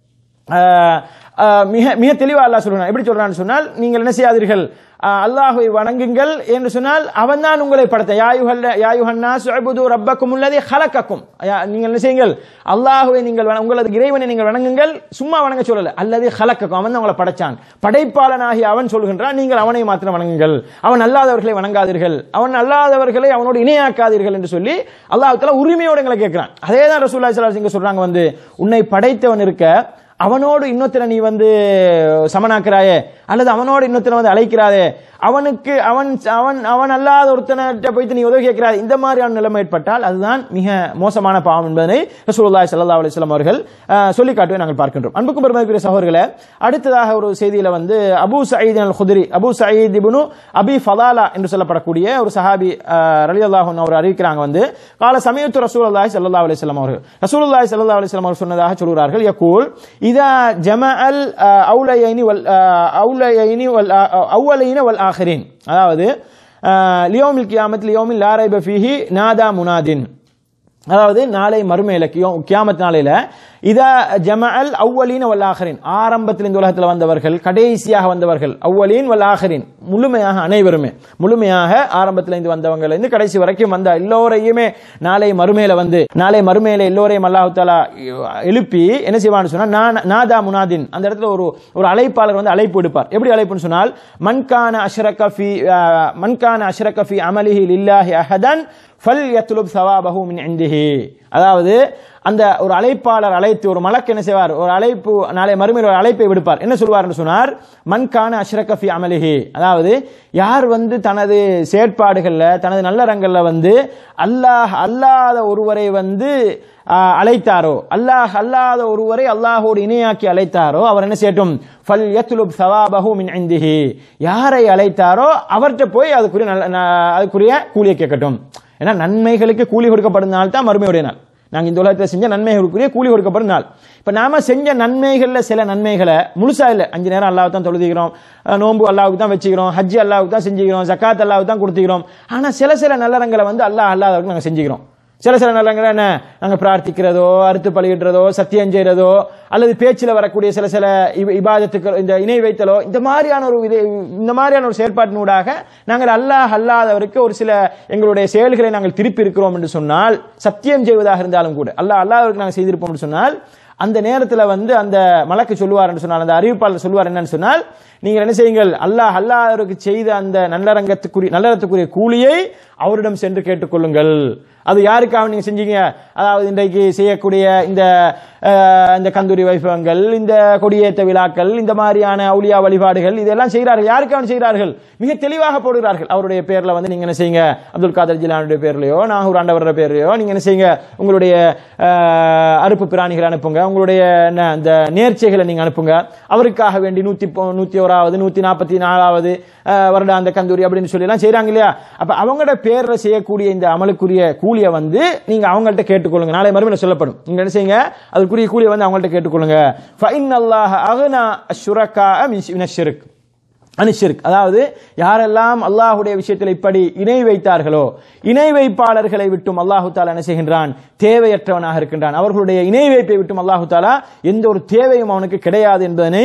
ஆஹ் ஆஹ் மிக மிக தெளிவா அல்லாஹ் சொல்றான் எப்படி சொல்றான்னு சொன்னால் நீங்கள் என்ன செய்யாதீர்கள் ஆஹ் அல்லாஹ்வை வணங்குங்கள் என்று சொன்னால் அவன் தான் உங்களை படைத்த யாயுஹல் யாயுஹன்னா சுஅபுது ரப்பக்கும் உள்ளதே ஹலக்கக்கும் நீங்கள் என்ன செய்யுங்கள் அல்லாஹ்வை நீங்கள் வண- உங்களது இறைவனை நீங்கள் வணங்குங்கள் சும்மா வணங்க சொல்லல அல்லது ஹலக்கக்கும் அவன் தான் உங்களை படைச்சான் படைப்பாளனாகி அவன் சொல்கின்றான் நீங்கள் அவனை மாத்திரம் வணங்குங்கள் அவன் அல்லாதவர்களை வணங்காதீர்கள் அவன் அல்லாதவர்களை அவனோடு இணையாக்காதீர்கள் என்று சொல்லி அல்லாஹ் தஆலா உரிமையோடு எங்களை கேட்கிறான் அதே தான் ரசூலுல்லாஹி ஸல்லல்லாஹு அலைஹி வஸல்லம் சொல்றாங்க வந்து உன்னை படைத்தவன் இருக்க அவனோடு இன்னொருத்தரை நீ வந்து சமனாக்குறாயே அல்லது அவனோடு இன்னொருத்தனை வந்து அழைக்கிறாயே அவனுக்கு அவன் அவன் அவன் அல்லாத ஒருத்தனை போயிட்டு நீ உதவி கேட்கிறாய் இந்த மாதிரியான நிலைமை ஏற்பட்டால் அதுதான் மிக மோசமான பாவம் என்பதனை ரசூலுல்லாஹி ஸல்லல்லாஹு அலைஹி வஸல்லம் அவர்கள் அஹ், சொல்லி காட்டுவதை நாங்கள் பார்க்கின்றோம் அன்புக்கும் பெருமதிக்குரிய சகோதரர்களே அடுத்ததாக ஒரு செய்தியில வந்து Abu Saeed al Khudri Abu Saeed ibn Abi Fadala என்று சொல்லப்படக்கூடிய ஒரு சஹாபி ரலியல்லாஹு அன்ஹு அவர் அறிவிக்கிறாங்க வந்து கால சமயத்து ரசூலுல்லாஹி ஸல்லல்லாஹு அலைஹி வஸல்லம் அவர்கள் ரசூலுல்லாஹி ஸல்லல்லாஹு அலைஹி வஸல்லம் அவர்கள் சொன்னதாக சொல்கிறார்கள் யகூல் இதா ஜமஅல் அவுலையைனி வல் அவுலையைனி வல் அவ்வலைன வல் ஆஹிரின் அதாவது லியோமில் கியாமத் லியோமில் லா ரைப ஃபீஹி நாதா முனாதின் அதாவது நாளை மறுமையில கியோ- கியாமத் நாளையில இதா ஜமஅல் அவ்வலீன் வல் ஆஹரின் ஆரம்பத்தில் இந்த உலகத்தில் வந்தவர்கள் கடைசியாக வந்தவர்கள் அவ்வலீன் வல் ஆஹரின் முழுமையாக அனைவருமே முழுமையாக ஆரம்பத்தில் இருந்து வந்தவங்க இருந்து கடைசி வரைக்கும் வந்த எல்லோரையுமே நாளை மறுமையில வந்து நாளை மறுமையில எல்லோரையும் அல்லாஹ் தாலா எழுப்பி என்ன செய்வான்னு சொன்னா நான் நாதா முனாதின் அந்த இடத்துல ஒரு ஒரு அழைப்பாளர் வந்து அழைப்பு எடுப்பார் எப்படி அழைப்புன்னு சொன்னால் மன்கான அஷ்ரக ஃபி அஹ், மன்கான அஷ்ரக ஃபி அமலிஹி லில்லாஹி அஹதன் ஃபல் யத்லுப் சவாபஹு மின் இந்திஹி அதாவது அந்த ஒரு அழைப்பாளர் அழைத்து ஒரு மலக்கு என்ன செய்வார் ஒரு அழைப்பு நாளை மறுமையில் ஒரு அழைப்பை விடுப்பார் என்ன சொல்வார்னு சொன்னார் மன்கான அஷ்ரக ஃபி அமலிஹி அதாவது யார் வந்து தனது செயற்பாடுகள்ல தனது நல்லறங்கள்ல வந்து அல்லாஹ் அல்லாத ஒருவரை வந்து ஆஹ், அழைத்தாரோ அல்லாஹ் அல்லாத ஒருவரை அல்லாஹோடு இணையாக்கி அழைத்தாரோ அவர் என்ன செய்யட்டும் ஃபல் யத்லுப் சவாபஹு மின் இந்திஹி யாரை அழைத்தாரோ அவர்கிட்ட போய் அதுக்குரிய நல்ல ந- அதுக்குரிய கூலியை கேட்கட்டும் ஏன்னா நன்மைகளுக்கு கூலி கொடுக்கப்படும் நாள் தான் மறுமையுடைய நாள் நாங்க இந்த உலகத்தில் செஞ்ச நன்மைகளுக்குரிய கூலி கொடுக்கப்படும் நாள் இப்ப நாம செஞ்ச நன்மைகள்ல சில நன்மைகளை முழுசா இல்ல அஞ்சு நேரம் அல்லாஹ் தான் தொழுதிக்கிறோம் அஹ் நோன்பு அல்லாவுக்கு தான் வச்சுக்கிறோம் ஹஜ்ஜி அல்லாவுக்கு தான் செஞ்சுக்கிறோம் ஜக்காத் அல்லாவுக்கு தான் கொடுத்துக்கிறோம் ஆனா சில சில நல்லறங்களை வந்து அல்லாஹ் அல்லாதவருக்கு நாங்க செஞ்சுக்கிறோம் சில சில நல்லங்கள் என்ன நாங்க பிரார்த்திக்கிறதோ அறுத்து பழகிடுறதோ சத்தியம் செய்யறதோ அல்லது பேச்சில் வரக்கூடிய சில சில இப- இபாதத்துக்கள் இந்த இணை வைத்தலோ இந்த மாதிரியான ஒரு விதை இந்த மாதிரியான ஒரு செயற்பாட்டினூடாக நாங்கள் அல்லாஹ் அல்லாதவருக்கு ஒரு சில எங்களுடைய செயல்களை நாங்கள் திருப்பி இருக்கிறோம் என்று சொன்னால் சத்தியம் செய்வதாக இருந்தாலும் கூட அல்லாஹ் அல்லாதவருக்கு நாங்கள் செய்திருப்போம் என்று சொன்னால் அந்த நேரத்தில் வந்து அந்த மலக்கு சொல்லுவார் என்று சொன்னால் அந்த அறிவிப்பாளர் சொல்லுவார் என்னன்னு சொன்னால் நீங்கள் என்ன செய்யுங்கள் அல்லாஹ் அல்லாஹருக்கு செய்த அந்த நல்லரங்கத்துக்குரிய நல்லறத்துக்குரிய கூலியை அவரிடம் சென்று கேட்டுக்கொள்ளுங்கள் அது யாருக்காக நீங்க செஞ்சீங்க அதாவது இன்றைக்கு செய்யக்கூடிய இந்த அஹ், இந்த கந்தூரி வைபவங்கள் இந்த கொடியேற்ற விழாக்கள் இந்த மாதிரியான அவுலியா வழிபாடுகள் இதெல்லாம் செய்கிறார்கள் யாருக்காக செய்கிறார்கள் மிக தெளிவாக போடுகிறார்கள் அவருடைய பேர்ல வந்து நீங்க என்ன செய்யுங்க அப்துல் காதர் ஜிலானுடைய பேர்லயோ நாகூர் ஆண்டவர பேர்லயோ நீங்க என்ன செய்யுங்க உங்களுடைய அஹ், அறுப்பு பிராணிகளை அனுப்புங்க உங்களுடைய என்ன அந்த நேர்ச்சைகளை நீங்க அனுப்புங்க அவருக்காக வேண்டி நூத்தி பொ- நூத்தி ஓராவது நூத்தி நாற்பத்தி நாலாவது அஹ், வருடாந்த கந்தூரி அப்படின்னு சொல்லி எல்லாம் செய்றாங்க இல்லையா அப்ப அவங்களோட பேர்ல செய்யக்கூடிய இந்த அமலுக்குரிய கூலியை வந்து நீங்க அவங்கள்ட்ட கேட்டுக்கொள்ளுங்க நாளை மறுமையில சொல்லப்படும் நீங்க என்ன செய்யுங்க அதுக்குரிய கூலியை வந்து அவங்கள்ட்ட கேட்டுக்கொள்ளுங்க ஃபைன் அல்லாஹ் அகனா அஷ்ஷுரக்கா மின் ஷிர்க் அனுஷிர்க் அதாவது யாரெல்லாம் அல்லாஹுடைய விஷயத்தில் இப்படி இணை வைத்தார்களோ இணை வைப்பாளர்களை விட்டும் அல்லாஹு தாலா என்ன செய்கின்றான் தேவையற்றவனாக இருக்கின்றான் அவர்களுடைய இணை வைப்பை விட்டும் அல்லாஹு தாலா எந்த ஒரு தேவையும் அவனுக்கு கிடையாது என்பதனை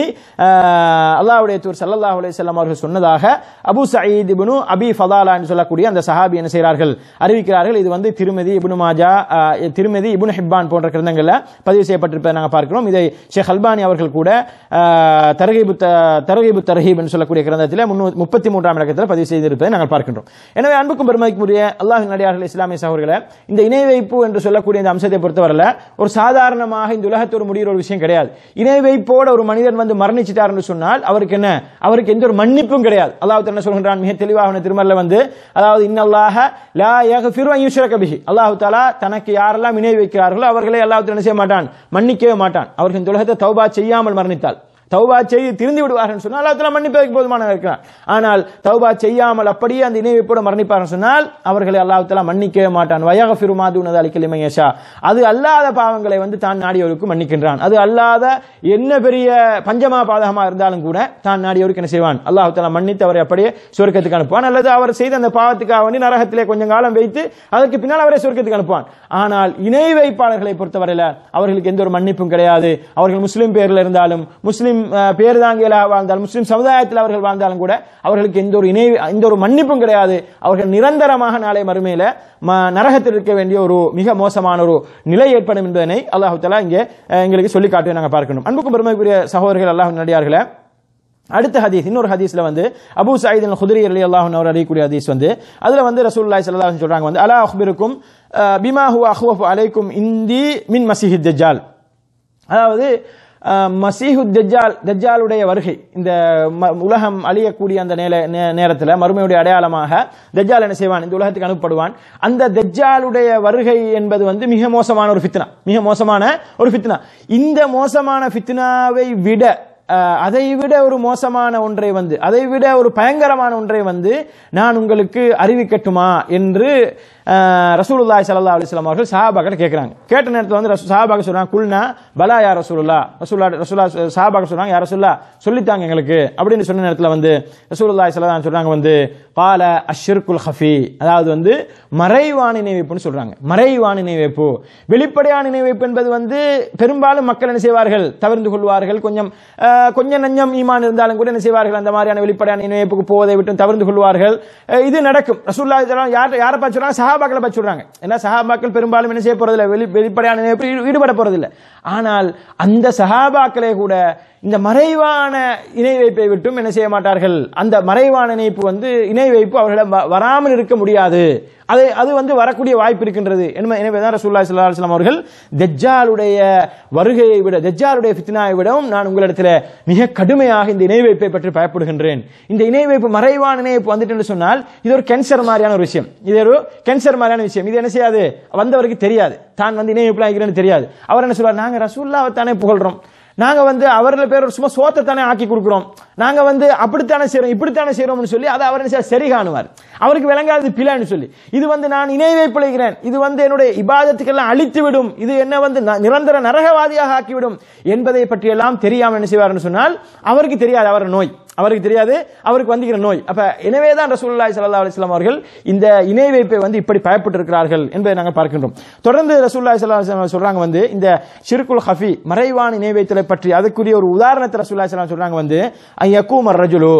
ஆஹ், அல்லாஹ்வுடைய தூர் சல்லல்லாஹு அலைஹி வஸல்லம் அவர்கள் சொன்னதாக Abu Zayed ibn Abi Fadala என்று சொல்லக்கூடிய அந்த சஹாபி என்ன செய்கிறார்கள் அறிவிக்கிறார்கள் இது வந்து திருமதி இப்னு மாஜா ஆஹ், திருமதி இப்னு ஹிப்பான் போன்ற கிரந்தங்களில் பதிவு செய்யப்பட்டிருப்பதை நாங்கள் பார்க்கிறோம் இதை ஷேக் அல்பானி அவர்கள் கூட ஆஹ், தர்கீபு த- தர்கீபு தர்ஹீப் என்று சொல்லக்கூடிய கிரந்தத்தில் முப்பத்தி மூன்றாம் இலக்கத்தில் பதிவு செய்திருப்பதை நாங்கள் பார்க்கின்றோம் எனவே அன்புக்கும் பெருமைக்குரிய அல்லாஹின் நடிகார்கள் இஸ்லாமிய சகோதரர்களே இந்த இணை வைப்பு என்று சொல்லக்கூடிய இந்த அம்சத்தை பொறுத்தவரையில் ஒரு சாதாரணமாக இந்த உலகத்தோடு முடிகிற ஒரு விஷயம் கிடையாது இணை வைப்போட ஒரு மனிதன் வந்து மரணிச்சிட்டார் என்று சொன்னால் அவருக்கு என்ன அவருக்கு எந்த ஒரு மன்னிப்பும் கிடையாது அல்லாஹ் என்ன சொல்கின்றான் மிக தெளிவாக திருமல்ல வந்து அதாவது இன்னல்லாஹ லா யக்ஃபிரு அன் யுஷ்ரக பிஹி அல்லாஹ் தஆலா தனக்கு யாரெல்லாம் இணை வைக்கிறார்களோ அவர்களை அல்லாஹ் என்ன செய்ய மாட்டான் மன்னிக்கவே மாட்டான் அவர்கள் இந்த உலகத்தை தௌபா செய்யாமல் மரணித்தால் தௌபா செய்து திருந்து விடுவார்கள் சொன்னால் அல்லாஹ் தஆலா மன்னிப்பதற்கு போதுமான இருக்கிறார் ஆனால் தௌபா செய்யாமல் அப்படியே அந்த இணை வைப்போடு மரணிப்பார்கள் சொன்னால் அவர்களை அல்லாஹ் தஆலா மன்னிக்கவே மாட்டான் வயகஃபிரு மாதுனது அலிக்கலிமை யஷா அது அல்லாத பாவங்களை வந்து தான் நாடியவருக்கு மன்னிக்கின்றான் அது அல்லாத என்ன பெரிய பஞ்சமா பாதகமா இருந்தாலும் கூட தான் நாடியவருக்கு என்ன செய்வான் அல்லாஹ் தஆலா மன்னித்து அவரை அப்படியே சொர்க்கத்துக்கு அனுப்புவான் அல்லது அவர் செய்த அந்த பாவத்துக்காக வேண்டி நரகத்திலே கொஞ்சம் காலம் வைத்து அதற்கு பின்னால் அவரை சொர்க்கத்துக்கு அனுப்புவான் ஆனால் இணை வைப்பாளர்களை பொறுத்தவரையில அவர்களுக்கு எந்த ஒரு மன்னிப்பும் கிடையாது அவர்கள் முஸ்லிம் பேரில் இருந்தாலும் முஸ்லிம் அஹ், பேர் தாங்கியலாக வாழ்ந்தாலும் முஸ்லிம் சமுதாயத்தில் அவர்கள் வாழ்ந்தாலும் கூட அவர்களுக்கு எந்த ஒரு இணை எந்த ஒரு மன்னிப்பும் கிடையாது அவர்கள் நிரந்தரமாக நாளை மறுமையில ம- நரகத்தில் இருக்க வேண்டிய ஒரு மிக மோசமான ஒரு நிலை ஏற்படும் என்பதனை அல்லாஹு தஆலா இங்கே அஹ், எங்களுக்கு சொல்லி காட்டுவதை நாங்கள் பார்க்கணும் அன்புக்கும் பெருமைக்குரிய சகோதரர்கள் அல்லாஹ் நடிகார்களே அடுத்த ஹதீஸ் இன்னொரு ஹதீஸ்ல வந்து Abu Saeed al Khudri Ali Allah அவர் அறியக்கூடிய ஹதீஸ் வந்து அதுல வந்து ரசூலுல்லாஹி ஸல்லல்லாஹு அலைஹி சொல்றாங்க வந்து அலா அக்பிருக்கும் அஹ், பிமா ஹுவ அஹ்வஃபு அலைக்கும் இந்தி மின் மஸீஹித் தஜ்ஜால் அதாவது அஹ், மசீஹுத் தஜ்ஜால் தஜ்ஜாலுடைய வருகை இந்த ம- உலகம் அழியக்கூடிய அந்த நேர நே- நேரத்துல மறுமையுடைய அடையாளமாக தஜ்ஜால் என்ன செய்வான் இந்த உலகத்துக்கு அனுப்பப்படுவான் அந்த தஜ்ஜாலுடைய வருகை என்பது வந்து மிக மோசமான ஒரு ஃபித்னா மிக மோசமான ஒரு ஃபித்னா இந்த மோசமான ஃபித்னாவை விட அஹ், அதை விட ஒரு மோசமான ஒன்றை வந்து அதை விட ஒரு பயங்கரமான ஒன்றை வந்து நான் உங்களுக்கு அறிவிக்கட்டுமா என்று அஹ், ரசூலுல்லாஹி ஸல்லல்லாஹு அலைஹி வஸல்லம் அவர்கள் சஹாபாக்கள் கேட்குறாங்க கேட்ட நேரத்தில் வந்து ரசூ- சஹாபாக்கள் சொல்றாங்க குல்னா பலா யா ரசூலுல்லா ரசூல்லா ரசூல்லா சஹாபாக்கள் சொல்றாங்க யா ரசூல்லா சொல்லித்தாங்க எங்களுக்கு அப்படின்னு சொன்ன நேரத்தில் வந்து ரசூலுல்லாஹி ஸல்லல்லாஹு அலைஹி சொல்றாங்க வந்து பால அஷ்ஷிர்குல் ஹஃபி அதாவது வந்து மறைவான நினைவைப்புன்னு சொல்றாங்க மறைவான நினைவைப்பு வெளிப்படையான நினைவைப்பு என்பது வந்து பெரும்பாலும் மக்கள் என்ன செய்வார்கள் தவிர்ந்து கொள்வார்கள் கொஞ்சம் அஹ், கொஞ்சம் நஞ்சம் ஈமான் இருந்தாலும் கூட என்ன செய்வார்கள் அந்த மாதிரியான வெளிப்படையான நினைவுக்கு போவதை விட்டு தவிர்ந்து கொள்வார்கள் அஹ், இது நடக்கும் ரசூல்லா யார் யாரை பார்த்து சொல்றாங்க சஹாபாக்களை பார்த்து சொல்றாங்க ஏன்னா சஹாபாக்கள் பெரும்பாலும் என்ன செய்ய போறதில்லை வெளி வெளிப்படையான நினைவு ஈடுபட போறதில்லை ஆனால் அந்த சஹாபாக்களே கூட இந்த மறைவான இணை வைப்பை விட்டும் என்ன செய்ய மாட்டார்கள் அந்த மறைவான இணைப்பு வந்து இணை வைப்பு அவர்களை வ- வராமல் இருக்க முடியாது அது அது வந்து வரக்கூடிய வாய்ப்பு இருக்கின்றது எனவே எனவே தான் ரசூல்லா ஸல்லல்லாஹு அலைஹி வஸல்லம் அவர்கள் தஜ்ஜாலுடைய வருகையை விட தஜ்ஜாலுடைய ஃபித்னாவை விடவும் நான் உங்களிடத்தில் மிக கடுமையாக இந்த இணை வைப்பை பற்றி பயப்படுகின்றேன் இந்த இணை வைப்பு மறைவான இணை வைப்பு வந்துட்டு சொன்னால் இது ஒரு கேன்சர் மாதிரியான ஒரு விஷயம் இது ஒரு கேன்சர் மாதிரியான விஷயம் இது என்ன செய்யாது வந்தவருக்கு தெரியாது தான் வந்து இணை வைப்புலாம் இருக்கிறேன்னு தெரியாது அவர் என்ன சொல்வார் நாங்க ரசூல்லாவை தானே புகழ்றோம் நாங்க வந்து அவர்கள் பேர் ஒரு சும்மா சோத்தை தானே ஆக்கி கொடுக்குறோம் நாங்க வந்து அப்படித்தானே செய்றோம் இப்படித்தானே செய்றோம்னு சொல்லி அதை அவர் என்ன செய்வார்? சரி காணுவார் அவருக்கு விளங்காதது பிழைன்னு சொல்லி இது வந்து நான் இணை வைப்பிழைக்கிறேன் இது வந்து என்னுடைய இபாதத்துக்கெல்லாம் அழித்து விடும் இது என்ன வந்து ந- நிரந்தர நரகவாதியாக ஆக்கிவிடும் என்பதை பற்றியெல்லாம் தெரியாமல் என்ன செய்வார்னு சொன்னால் அவருக்கு தெரியாது அவர் நோய் அவருக்கு தெரியாது அவருக்கு வந்துகிற நோய் அப்ப எனவே தான் ரசூலுல்லாஹி ஸல்லல்லாஹு அலைஹி வஸல்லம் அவர்கள் இந்த இணை வைப்பை வந்து இப்படி பயப்பட்டு இருக்கிறார்கள் என்பதை நாங்கள் பார்க்கின்றோம் தொடர்ந்து ரசூலுல்லாஹி ஸல்லல்லாஹு அலைஹி வஸல்லம் சொல்றாங்க வந்து இந்த ஷிர்குல் ஹஃபி மறைவான இணை வைத்தலை பற்றி அதுக்குரிய ஒரு உதாரணத்தை ரசூலுல்லாஹி ஸல்லல்லாஹு அலைஹி வஸல்லம் சொல்றாங்க வந்து ஐயக்கூம் ரஜுலு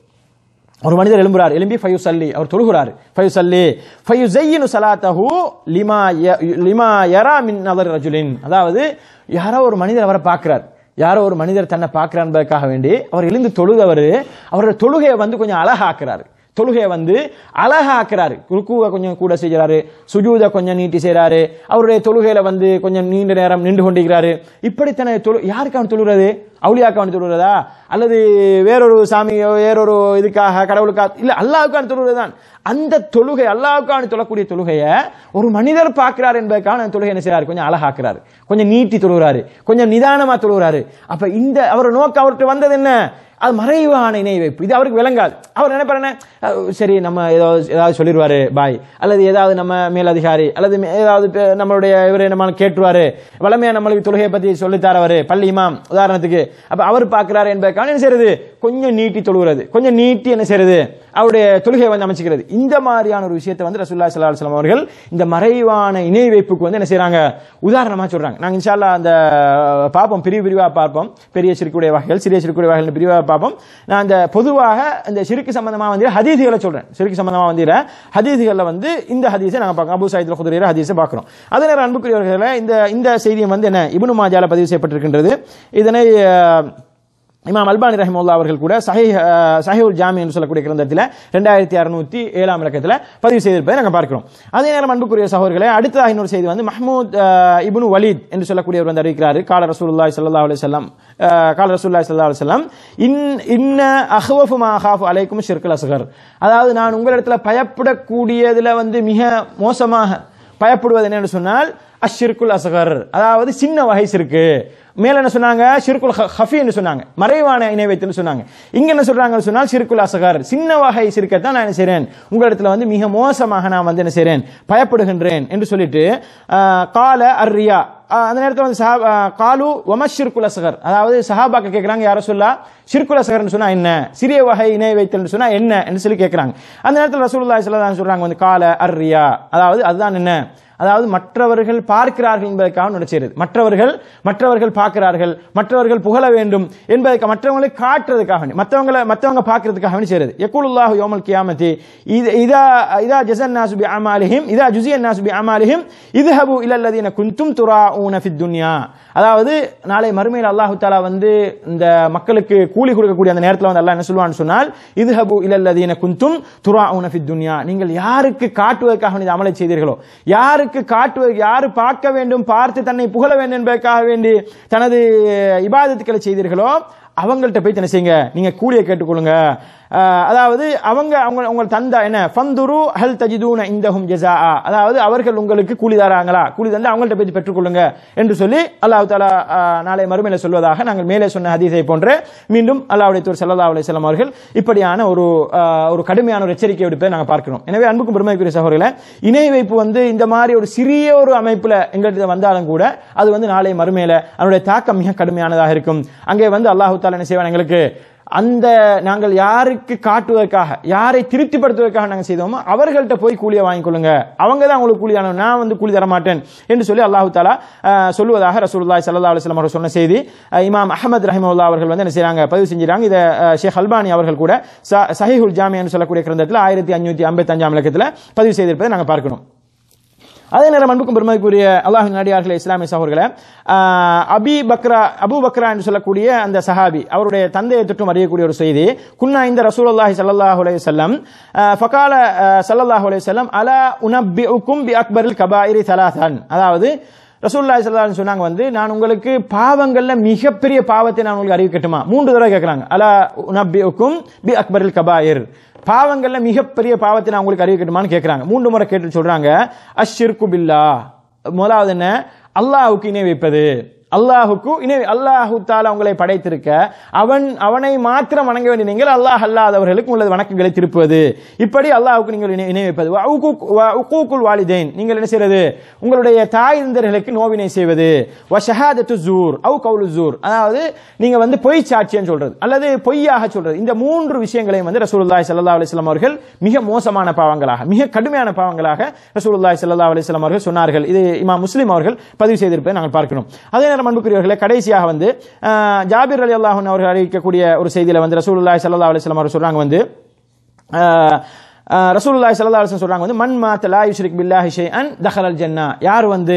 ஒரு மனிதர் எழும்புறார் எழும்பி ஃபயு சல்லி அவர் தொழுகிறார் ஃபயு சல்லி ஃபயு ஜெய்யினு சலாத்தஹு லிமா ய- லிமா யரா மின் நதர் ரஜுலின் அதாவது யாரோ ஒரு மனிதர் அவரை பார்க்கிறார் யாரோ ஒரு மனிதர் தன்னை பார்க்கிறார் என்பதற்காக வேண்டி அவர் எழுந்து தொழுதவர் அவரோட தொழுகையை வந்து கொஞ்சம் அழகாக்குறாரு தொழுகையை வந்து அழகாக்குறாரு ருக்குவை கொஞ்சம் கூட செய்கிறாரு சுஜூத கொஞ்சம் நீட்டி செய்கிறாரு அவருடைய தொழுகையில வந்து கொஞ்சம் நீண்ட நேரம் நின்று கொண்டிருக்கிறாரு இப்படித்தானே தொழு யாருக்கான தொழுகிறது அவுளியாக்கான தொழுகிறதா அல்லது வேறொரு சாமியோ வேறொரு இதுக்காக கடவுளுக்காக இல்ல அல்லாவுக்கான தொழுகிறது தான் அந்த தொழுகை அல்லாவுக்கான தொழக்கூடிய தொழுகையை ஒரு மனிதர் பார்க்கிறார் என்பதற்கான அந்த தொழுகை என்ன செய்றாரு கொஞ்சம் அழகாக்குறாரு கொஞ்சம் நீட்டி தொழுகிறாரு கொஞ்சம் நிதானமா தொழுகிறாரு அப்ப இந்த அவர் நோக்கம் அவர்கிட்ட வந்தது என்ன அது மறைவான இணை வைப்பு இது அவருக்கு விளங்காது அவர் நினைப்பாரு என்ன அஹ் சரி நம்ம ஏதாவது ஏதாவது சொல்லிடுவாரு பாய் அல்லது ஏதாவது நம்ம மேலதிகாரி அல்லது மே- ஏதாவது பே- நம்மளுடைய இவரை நம்ம கேட்டுருவாரு வளமையா நம்மளுக்கு தொழுகையை பத்தி சொல்லி தரவர் பள்ளி இமாம் உதாரணத்துக்கு அப்ப அவர் பார்க்கிறாரு என்பதற்கான என்ன செய்யறது கொஞ்சம் நீட்டி தொழுகிறது கொஞ்சம் நீட்டி என்ன செய்யறது அவருடைய தொழுகையை வந்து அமைச்சுக்கிறது இந்த மாதிரியான ஒரு விஷயத்தை வந்து ரசூல்லா ஸல்லல்லாஹு அலைஹி வஸல்லம் அவர்கள் இந்த மறைவான இணை வைப்புக்கு வந்து என்ன செய்றாங்க உதாரணமா சொல்றாங்க நாங்க இன்ஷா அல்லாஹ் அந்த அஹ், பார்ப்போம் பிரிவு பிரிவா பார்ப்போம் பெரிய சிறுக்குடைய வகைகள் சிறிய சிறுக்குடைய வகைகள் பிரிவா பார்ப்போம் நான் அந்த பொதுவாக இந்த சிறுக்கு சம்பந்தமா வந்து ஹதீதுகளை சொல்றேன் சிறுக்கு சம்பந்தமா வந்து ஹதீதுகளில் வந்து இந்த ஹதீஸை நாங்க பார்க்கணும் அபு சாயித்ல குதிரையிற ஹதீஸை பார்க்கிறோம் அதே நேரம் அன்புக்குரியவர்களை இந்த இந்த செய்தியம் வந்து என்ன இப்னு மாஜால பதிவு செய்யப்பட்டிருக்கின்றது இதனை அஹ், இமாம் அல்பானி ரஹிமுல்லா அவர்கள் கூட சஹி சஹிவுல் ஜாமி என்று சொல்லக்கூடிய கிரந்தத்தில் ரெண்டாயிரத்தி அறுநூத்தி ஏழாம் இலக்கத்தில் பதிவு செய்திருப்பதை நாங்கள் பார்க்கிறோம் அதே நேரம் அன்புக்குரிய சகோதரர்களே அடுத்ததாக இன்னொரு செய்தி வந்து மஹ்மூத் அஹ், இப்னு வலீத் என்று சொல்லக்கூடியவர் வந்து அறிவிக்கிறார் கால ரசூலுல்லாஹி ஸல்லல்லாஹு அலைஹி வஸல்லம் அஹ், கால ரசூலுல்லாஹி ஸல்லல்லாஹு அலைஹி வஸல்லம் இன் இன்ன அஹ்வஃபு மா அகாஃபு அலைக்கும் ஷிர்குல் அஸ்கர் அதாவது நான் உங்களிடத்துல பயப்படக்கூடியதுல வந்து மிக மோசமாக பயப்படுவது என்னன்னு சொன்னால் அஷிர்குல் அஸ்கர் அதாவது சின்ன வகை சிறுக்கு மேல என்ன சொன்னாங்க ஷிர்குல் ஹ- ஹஃபி என்று சொன்னாங்க மறைவான இணை வைத்துன்னு சொன்னாங்க இங்க என்ன சொல்றாங்கன்னு சொன்னால் ஷிர்குல் அஸ்கர் சின்ன வகை சிறுக்கத்தான் நான் என்ன செய்றேன் உங்களிடத்துல வந்து மிக மோசமாக நான் வந்து என்ன செய்றேன் பயப்படுகின்றேன் என்று சொல்லிட்டு ஆஹ், கால அர்ரியா ஆஹ், அந்த நேரத்தில் வந்து சஹா- ஆஹ், காலு ஒமஷிர்குல் அஸ்கர் அதாவது சஹாபாக்க கேட்கறாங்க யார சொல்லா ஷிர்குல் அஸ்கர்னு சொன்னா என்ன சிறிய வகை இணை வைத்தல்னு சொன்னா என்ன என்று சொல்லி கேட்கறாங்க அந்த நேரத்தில் ரசூலுல்லாஹி ஸல்லல்லாஹு அலைஹி சொல்றாங்க வந்து கால அர்ரியா அதாவது அதுதான் என்ன அதாவது மற்றவர்கள் பார்க்கிறார்கள் என்பதற்காக நடிச்சிருது மற்றவர்கள் மற்றவர்கள் பார்க்கிறார்கள் மற்றவர்கள் புகழ வேண்டும் என்பதற்கு மற்றவங்களை காட்டுறதுக்காக வேண்டி மற்றவங்களை மற்றவங்க பார்க்கறதுக்காக வேண்டி செய்யறது யக்குலுல்லாஹு யோமல் கியாமத்தி இது இதா இதா ஜஸன் நாசு பி அமாலிஹிம் இதா ஜுசியன் நாசு பி அமாலிஹிம் இதுஹபு இல்லல்லதீன குந்தும் துராஊன ஃபித் துன்யா அதாவது நாளை மறுமையில் அல்லாஹு தாலா வந்து இந்த மக்களுக்கு கூலி கொடுக்கக்கூடிய அந்த நேரத்தில் வந்து அல்லாஹ் என்ன சொல்லுவான்னு சொன்னால் இதுஹபு இல்லல்லதீன குந்தும் துராஊன ஃபித் துன்யா நீங்கள் யாருக்கு காட்டுவதற்காக வேண்டி இந்த அமலை செய்தீர்களோ யாருக்கு காட்டுவதற்கு யாரு பார்க்க வேண்டும் பார்த்து தன்னை புகழ வேண்டும் என்பதற்காக வேண்டி தனது இபாதத்துக்களை செய்தீர்களோ அவங்கள்ட்ட போய் என்ன செய்யுங்க நீங்க கூலியை கேட்டுக்கொள்ளுங்க அஹ், அதாவது அவங்க அவங்க உங்கள் தந்தா என்ன ஃபந்துரு ஹல் தஜிதூன இந்தஹும் ஜஸா அதாவது அவர்கள் உங்களுக்கு கூலி தராங்களா கூலி தந்து அவங்கள்ட்ட போய் பெற்றுக்கொள்ளுங்க என்று சொல்லி அல்லாஹ் தாலா அஹ், நாளை மறுமையில சொல்வதாக நாங்கள் மேலே சொன்ன ஹதீஸை போன்று மீண்டும் அல்லாஹ்வுடைய தூர் ஸல்லல்லாஹு அலைஹி வஸல்லம் அவர்கள் இப்படியான ஒரு அஹ், ஒரு கடுமையான ஒரு எச்சரிக்கை விடுப்பதை நாங்கள் பார்க்கிறோம் எனவே அன்புக்கும் பெருமைக்குரிய சகோதரர்களே இணை வைப்பு வந்து இந்த மாதிரி ஒரு சிறிய ஒரு அமைப்புல எங்கள்கிட்ட வந்தாலும் கூட அது வந்து நாளை மறுமையில அதனுடைய தாக்கம் மிக கடுமையானதாக இருக்கும் அங்கே வந்து அல்லாஹு தாலா என்ன செய்வான் எங்களுக்கு அந்த நாங்கள் யாருக்கு காட்டுவதற்காக யாரை திருப்திப்படுத்துவதற்காக நாங்கள் செய்தோமோ அவர்கள்ட்ட போய் கூலியை வாங்கிக் கொள்ளுங்க அவங்க தான் உங்களுக்கு கூலியான நான் வந்து கூலி தர மாட்டேன் என்று சொல்லி அல்லாஹு தாலா அஹ், சொல்லுவதாக ரசூலுல்லாஹி ஸல்லல்லாஹு அலைஹி வஸல்லம் அவர்கள் சொன்ன செய்தி அஹ், இமாம் அஹமது ரஹிமவுல்லா அவர்கள் வந்து என்ன செய்றாங்க பதிவு செஞ்சுறாங்க இதை அஹ், ஷேக் அல்பானி அவர்கள் கூட ச- சஹீஹுல் ஜாமி என்று சொல்லக்கூடிய கிரந்தத்தில் ஆயிரத்தி அஞ்சூத்தி ஐம்பத்தி அஞ்சாம் இலக்கத்தில் பதிவு செய்திருப்பதை நாங்கள் பார்க்கணும் அதே நேரம் அன்புக்கும் பெருமதிக்குரிய அல்லாஹின் நடிகார்களே இஸ்லாமிய சகோதரர்களே ஆஹ், அபி பக்ரா அபு பக்ரா என்று சொல்லக்கூடிய அந்த சஹாபி அவருடைய தந்தையை தொற்றும் அறியக்கூடிய ஒரு செய்தி குன்னா இந்த ரசூலுல்லாஹி ஸல்லல்லாஹு அலைஹி வஸல்லம் ஆஹ், ஃபகால ஆஹ், ஸல்லல்லாஹு அலைஹி வஸல்லம் அலா உனப்பிஉக்கும் பி அக்பரில் கபாயிரி தலாதன் அதாவது ரசூலுல்லாஹி ஸல்லல்லாஹு அலைஹி சொன்னாங்க வந்து நான் உங்களுக்கு பாவங்கள்ல மிகப்பெரிய பாவத்தை நான் உங்களுக்கு அறிவிக்கட்டுமா மூன்று தடவை கேட்கறாங்க அலா உனப்பிஉக்கும் பி அக்பரில் கபாயிர் பாவங்கள்ல மிகப்பெரிய பாவத்தை நான் உங்களுக்கு அறிவிக்கட்டுமான்னு கேட்கறாங்க மூன்று முறை கேட்டு சொல்றாங்க அஷ்ஷிர்கு பில்லா முதலாவது என்ன அல்லாஹ்வுக்கு இணை வைப்பது அல்லாஹுக்கு இணை அல்லாஹு தாலா உங்களை படைத்திருக்க அவன் அவனை மாத்திரம் வணங்க வேண்டிய நீங்கள் அல்லாஹ் அல்லாதவர்களுக்கு உங்களது வணக்கங்களை திருப்புவது இப்படி அல்லாஹுக்கு நீங்கள் இணை இணை வைப்பது வ உக்கூக்- வ உக்கூக்குல் வாலிதைன் நீங்கள் என்ன செய்யறது உங்களுடைய தாய் தந்தர்களுக்கு நோவினை செய்வது வ ஷஹாதத்து ஜூர் அவு கவுலு ஜூர் அதாவது நீங்க வந்து பொய் சாட்சியம் சொல்றது அல்லது பொய்யாக சொல்றது இந்த மூன்று விஷயங்களையும் வந்து ரசூலுல்லாஹி ஸல்லல்லாஹு அலைஹி வஸல்லம் அவர்கள் மிக மோசமான பாவங்களாக மிக கடுமையான பாவங்களாக ரசூலுல்லாஹி ஸல்லல்லாஹு அலைஹி வஸல்லம் அவர்கள் சொன்னார்கள் இது இமாம் முஸ்லிம் அவர்கள் பதிவு செய்திருப்பதை நாங்கள் பார்க்கிறோம் அதே நேரம் அன்புக்குரியவர்களே கடைசியாக வந்து ஆஹ், ஜாபிர் அலி அல்லாஹன் அவர்கள் அறிவிக்கக்கூடிய ஒரு செய்தியில வந்து ரசூலுல்லாஹி ஸல்லல்லாஹு அலைஹி வஸல்லம் அவர்கள் சொல்றாங்க வந்து ஆஹ், ஆஹ், ரசூலுல்லாஹி ஸல்லல்லாஹு அலைஹி வஸல்லம் சொல்றாங்க வந்து மன் மாத்த லா யுஷ்ரிக் பில்லாஹி ஷைஅன் தஹலல் ஜன்னா யார் வந்து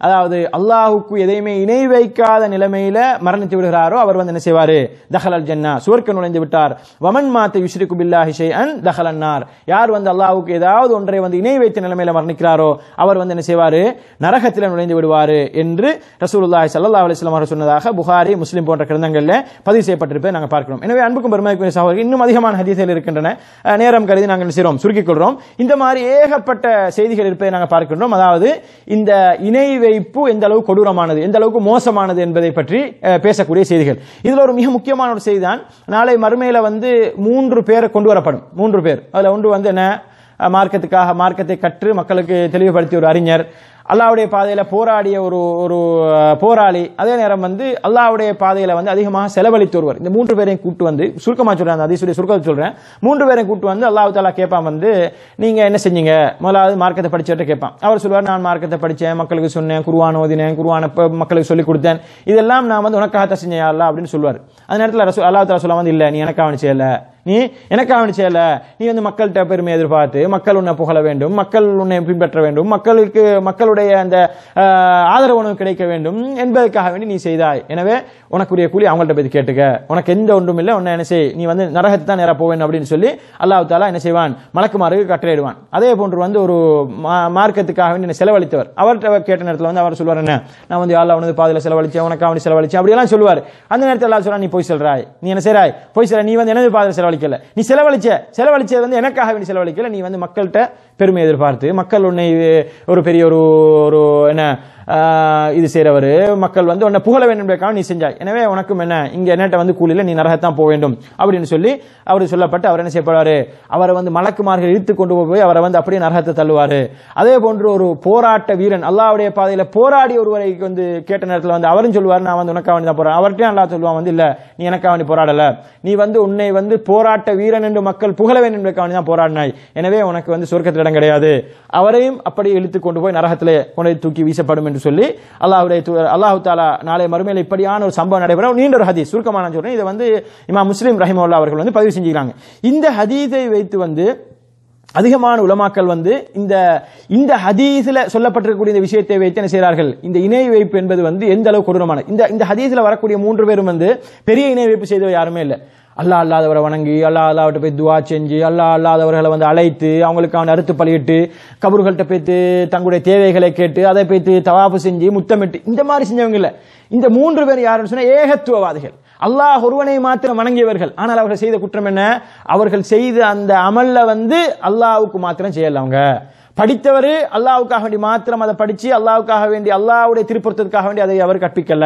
அதாவது அல்லாஹுக்கு எதையுமே இணை வைக்காத நிலைமையில மரணித்து விடுகிறாரோ அவர் வந்து என்ன செய்வாரு தஹலல் ஜன்னா சுவர்க்க நுழைந்து விட்டார் வமன் மாத்த யுஷ்ரிக்கு பில்லாஹி ஷைஅன் தஹலன்னார் யார் வந்து அல்லாஹுக்கு ஏதாவது ஒன்றை வந்து இணை வைத்த நிலைமையில மரணிக்கிறாரோ அவர் வந்து என்ன செய்வாரு நரகத்தில் நுழைந்து விடுவாரு என்று ரசூலுல்லாஹி ஸல்லல்லாஹு அலைஹி வஸல்லம் அவர்கள் சொன்னதாக புகாரி முஸ்லிம் போன்ற கிரந்தங்களில் பதிவு செய்யப்பட்டிருப்பதை நாங்கள் பார்க்கிறோம் எனவே அன்புக்கும் பெருமைக்குரிய சகோதரர்கள் இன்னும் அதிகமான ஹதீஸ்கள் இருக்கின்றன அஹ், நேரம் கருதி நாங்கள் என்ன செய்கிறோம் சுருக்கிக் கொள்கிறோம் இந்த மாதிரி ஏகப்பட்ட செய்திகள் இருப்பதை நாங்கள் பார்க்கின்றோம் அதாவது இந்த இணை வைப்பு எந்த அளவு கொடூரமானது எந்த அளவுக்கு மோசமானது என்பதை பற்றி அஹ், பேசக்கூடிய செய்திகள் இதுல ஒரு மிக முக்கியமான ஒரு செய்தி தான் நாளை மறுமையில வந்து மூன்று பேரை கொண்டு வரப்படும் மூன்று பேர் அதுல ஒன்று வந்து என்ன அஹ், மார்க்கத்துக்காக மார்க்கத்தை கற்று மக்களுக்கு தெளிவுபடுத்திய ஒரு அறிஞர் அல்லாஹ்வுடைய பாதையில போராடிய ஒரு ஒரு அஹ், போராளி அதே நேரம் வந்து அல்லாஹ்வுடைய பாதையில வந்து அதிகமாக செலவழித்து ஒருவர் இந்த மூன்று பேரையும் கூட்டு வந்து சுருக்கமா சொல்றேன் அந்த அதிசுடைய சுருக்கத்தை சொல்றேன் மூன்று பேரையும் கூட்டு வந்து அல்லாஹ் தாலா கேட்பான் வந்து நீங்க என்ன செஞ்சீங்க முதலாவது மார்க்கத்தை படிச்சுட்டு கேட்பான் அவர் சொல்லுவார் நான் மார்க்கத்தை படிச்சேன் மக்களுக்கு சொன்னேன் குருவான் ஓதினேன் குருவான மக்களுக்கு சொல்லிக் கொடுத்தேன் இதெல்லாம் நான் வந்து உனக்காகத்தான் செஞ்சேன் அல்லா அப்படின்னு சொல்லுவார் அந்த நேரத்தில் ரசூ அல்லாஹ் தாலா சொல்ல வந்து இல்ல நீ எனக்காக அவனு செய்யல நீ எனக்காக அவனு செய்யல நீ வந்து மக்கள்கிட்ட பெருமை எதிர்பார்த்து மக்கள் உன்னை புகழ வேண்டும் மக்கள் உன்னை பின்பற்ற வேண்டும் மக்களுக்கு மக்களுடைய அந்த ஆஹ், ஆதரவு உனக்கு கிடைக்க வேண்டும் என்பதற்காக வேண்டி நீ செய்தாய் எனவே உனக்குரிய கூலி அவங்கள்ட்ட போய் கேட்டுக்க உனக்கு எந்த ஒன்றும் இல்லை உன்னை என்ன செய் நீ வந்து நரகத்தை தான் நேரா போவேன் அப்படின்னு சொல்லி அல்லாஹ் தாலா என்ன செய்வான் மலக்குமாருக்கு கட்டளையிடுவான் அதே போன்று வந்து ஒரு மா- மார்க்கத்துக்காக வேண்டி என்னை செலவழித்தவர் அவர்கிட்ட கேட்ட நேரத்தில் வந்து அவர் சொல்வார் என்ன நான் வந்து அல்லா உனது பாதையில் செலவழிச்சேன் உனக்கு அவனி செலவழிச்சேன் அப்படியெல்லாம் சொல்லுவார் அந்த நேரத்தில் அல்லாஹ் சொல்றா நீ போய் சொல்றாய் நீ என்ன செய்றாய் போய் சொல்ற நீ வந்து எனது பாதையில் செலவழிக்கல நீ செலவழிச்ச செலவழிச்சது வந்து எனக்காக வேண்டி செலவழிக்கல நீ வந்து மக்கள்கிட்ட பெருமை எதிர்பார்த்து மக்கள் உன்னை ஒரு பெரிய ஒரு ஒரு என்ன ஆஹ், இது செய்றவர் மக்கள் வந்து உன்னை புகழ வேண்டும் என்பதற்காக நீ செஞ்சாய் எனவே உனக்கும் என்ன இங்க என்னட்ட வந்து கூலியில் நீ நரகத்தான் போக வேண்டும் அப்படின்னு சொல்லி அவர் சொல்லப்பட்டு அவர் என்ன செய்யப்படுவாரு அவரை வந்து மலக்குமார்கள் இழுத்து கொண்டு போய் அவரை வந்து அப்படியே நரகத்தை தள்ளுவாரு அதே போன்று ஒரு போராட்ட வீரன் அல்லாஹ்வுடைய பாதையில போராடி ஒருவரை வந்து கேட்ட நேரத்தில் வந்து அவரும் சொல்லுவார் நான் வந்து உனக்காக வேண்டி தான் போறேன் அவர்கிட்டயும் அல்லாஹ் சொல்லுவான் வந்து இல்ல நீ எனக்காக வேண்டி போராடல நீ வந்து உன்னை வந்து போராட்ட வீரன் என்று மக்கள் புகழ வேண்டும் என்பதற்காக வேண்டி தான் போராடினாய் எனவே உனக்கு வந்து சொர்க்கத்தில் இடம் கிடையாது அவரையும் அப்படி இழுத்து கொண்டு போய் நரகத்திலே கொண்டு போய் தூக்கி வீசப்படும் என்று சொல்லி அல்லாஹ்வுடைய தூ- அல்லாஹ் தாலா நாளை மறுமையில் இப்படியான ஒரு சம்பவம் நடைபெறும் நீண்ட ஒரு ஹதீஸ் சுருக்கமான நான் சொல்றேன் இதை வந்து இமாம் முஸ்லீம் ரஹிமல்லா அவர்கள் வந்து பதிவு செஞ்சுக்கிறாங்க இந்த ஹதீஸை வைத்து வந்து அதிகமான உலமாக்கள் வந்து இந்த இந்த ஹதீஸ்ல சொல்லப்பட்டிருக்கக்கூடிய இந்த விஷயத்தை வைத்து என்ன செய்கிறார்கள் இந்த இணை வைப்பு என்பது வந்து எந்த அளவு கொடூரமான இந்த இந்த ஹதீஸ்ல வரக்கூடிய மூன்று பேரும் வந்து பெரிய இணை வைப்பு செய்தவர் யாருமே இல்லை அல்லாஹ் அல்லாதவரை வணங்கி அல்லாஹ் அல்லாவிட்ட போய் துவா செஞ்சு அல்லாஹ் அல்லாதவர்களை வந்து அழைத்து அவங்களுக்கு அவன் அறுத்து பலியிட்டு கபர்கள்ட்ட போய்த்து தங்களுடைய தேவைகளை கேட்டு அதை போய்த்து தவாப்பு செஞ்சு முத்தமிட்டு இந்த மாதிரி செஞ்சவங்க இல்ல இந்த மூன்று பேர் யாருன்னு சொன்னா ஏகத்துவவாதிகள் அல்லாஹ் ஒருவனை மாத்திரம் வணங்கியவர்கள் ஆனால் அவர்கள் செய்த குற்றம் என்ன அவர்கள் செய்த அந்த அமல்ல வந்து அல்லாஹ்வுக்கு மாத்திரம் செய்யல அவங்க படித்தவர் அல்லாஹ்வுக்காக வேண்டி மாத்திரம் அதை படிச்சு அல்லாஹ்வுக்காக வேண்டி அல்லாஹ்வுடைய திருப்பொருத்தத்துக்காக வேண்டி அதை அவர் கற்பிக்கல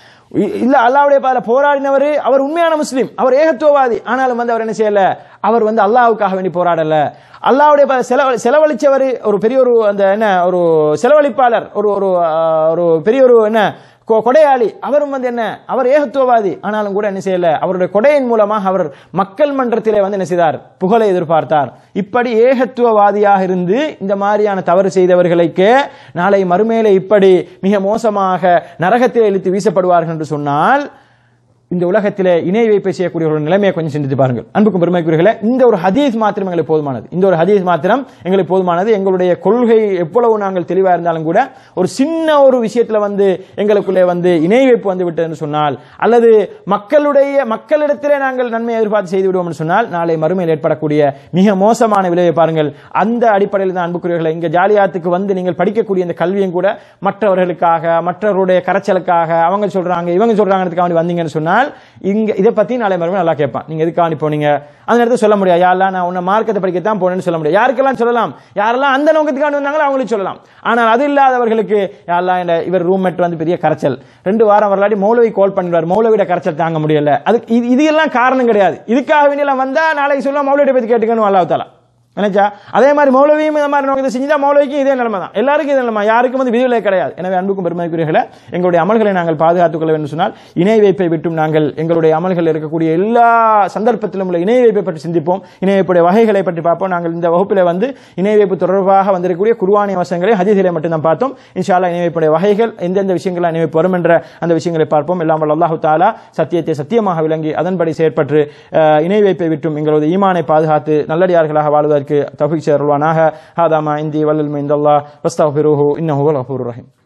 இ- இல்ல அல்லாஹ்வுடைய பாதையில போராடினவர் அவர் உண்மையான முஸ்லீம் அவர் ஏகத்துவவாதி ஆனாலும் வந்து அவர் என்ன செய்யல அவர் வந்து அல்லாஹ்வுக்காக வேண்டி போராடல அல்லாஹ்வுடைய பாதை செலவ செலவழிச்சவர் ஒரு பெரிய ஒரு அந்த என்ன ஒரு செலவழிப்பாளர் ஒரு ஒரு ஆஹ், ஒரு பெரிய ஒரு என்ன கொ- கொடையாளி அவரும் வந்து என்ன அவர் ஏகத்துவவாதி ஆனாலும் கூட என்ன செய்யல அவருடைய கொடையின் மூலமாக அவர் மக்கள் மன்றத்திலே வந்து என்ன செய்தார் புகழை எதிர்பார்த்தார் இப்படி ஏகத்துவவாதியாக இருந்து இந்த மாதிரியான தவறு செய்தவர்களுக்கு நாளை மறுமையில இப்படி மிக மோசமாக நரகத்தில் இழுத்து வீசப்படுவார்கள் என்று சொன்னால் இந்த உலகத்திலே இணை வைப்பை செய்யக்கூடிய ஒரு நிலைமையை கொஞ்சம் சிந்தித்து பாருங்கள் அன்புக்கும் பெருமைக்குரியர்களே இந்த ஒரு ஹதீஸ் மாத்திரம் எங்களுக்கு போதுமானது இந்த ஒரு ஹதீஸ் மாத்திரம் எங்களுக்கு போதுமானது எங்களுடைய கொள்கை எவ்வளவு நாங்கள் தெளிவாக இருந்தாலும் கூட ஒரு சின்ன ஒரு விஷயத்துல வந்து எங்களுக்குள்ளே வந்து இணை வைப்பு வந்து விட்டதுன்னு சொன்னால் அல்லது மக்களுடைய மக்களிடத்திலே நாங்கள் நன்மை எதிர்பார்த்து செய்து விடுவோம் என்று சொன்னால் நாளை மறுமையில் ஏற்படக்கூடிய மிக மோசமான விளைவை பாருங்கள் அந்த அடிப்படையில் தான் அன்புக்குரியவர்களை இங்க ஜாலியாத்துக்கு வந்து நீங்கள் படிக்கக்கூடிய இந்த கல்வியும் கூட மற்றவர்களுக்காக மற்றவருடைய கரைச்சலுக்காக அவங்க சொல்றாங்க இவங்க சொல்றாங்கிறதுக்காக வேண்டி வந்தீங்கன்னு சொன்னால் இங்க இதை பத்தி நாளை மறுபடியும் நல்லா கேட்பான் நீங்க எதுக்காக வேண்டி போனீங்க அந்த நேரத்தில் சொல்ல முடியாது யாரெல்லாம் நான் உன்னை மார்க்கத்தை படிக்கத்தான் போனேன்னு சொல்ல முடியாது யாருக்கெல்லாம் சொல்லலாம் யாரெல்லாம் அந்த நோக்கத்துக்காக வந்தாங்களோ அவங்களுக்கு சொல்லலாம் ஆனால் அது இல்லாதவர்களுக்கு யாரெல்லாம் இந்த இவர் ரூம்மேட் வந்து பெரிய கரைச்சல் ரெண்டு வாரம் வரலாடி மௌலவி கால் பண்ணிடுவார் மௌலவிட கரைச்சல் தாங்க முடியல அதுக்கு இது இது எல்லாம் காரணம் கிடையாது இதுக்காக வேண்டியெல்லாம் வந்தா நாளைக்கு சொல்ல மௌலவிட பத்தி கேட்டுக்கணும் அல்லாஹ் தாலா நினைச்சா அதே மாதிரி மௌலவியும் இந்த மாதிரி நோக்கத்தை செஞ்சா மௌலவிக்கும் இதே நிலைமை தான் எல்லாருக்கும் இதே நிலைமை யாருக்கும் வந்து விதிவிலை கிடையாது எனவே அன்புக்கும் பெருமைக்குரியர்களே எங்களுடைய அமல்களை நாங்கள் பாதுகாத்துக் கொள்ள வேண்டும் சொன்னால் இணை வைப்பை விட்டும் நாங்கள் எங்களுடைய அமல்கள் இருக்கக்கூடிய எல்லா சந்தர்ப்பத்திலும் உள்ள இணை வைப்பை பற்றி சிந்திப்போம் இணை வைப்புடைய வகைகளை பற்றி பார்ப்போம் நாங்கள் இந்த வகுப்பில் வந்து இணை வைப்பு தொடர்பாக வந்திருக்கக்கூடிய குருவானி வசங்களை ஹதீதிலே மட்டும் தான் பார்த்தோம் இன்ஷால்லா இணை வைப்புடைய வகைகள் எந்தெந்த விஷயங்கள் இணை வைப்பு வரும் என்ற அந்த விஷயங்களை பார்ப்போம் எல்லாம் வல்ல அல்லாஹு தாலா சத்தியத்தை சத்தியமாக விளங்கி அதன்படி செயற்பட்டு அஹ், இணை வைப்பை விட்டும் எங்களது ஈமானை பாதுகாத்து நல்லடியார்களாக வாழ்வதற்கு தஃபிக் சேர்வானாக ஹாதாமா இந்தி வல்லல் மைந்தல்லா வஸ்தஃபிருஹு இன்னஹு வல் கஃபூருர் ரஹீம்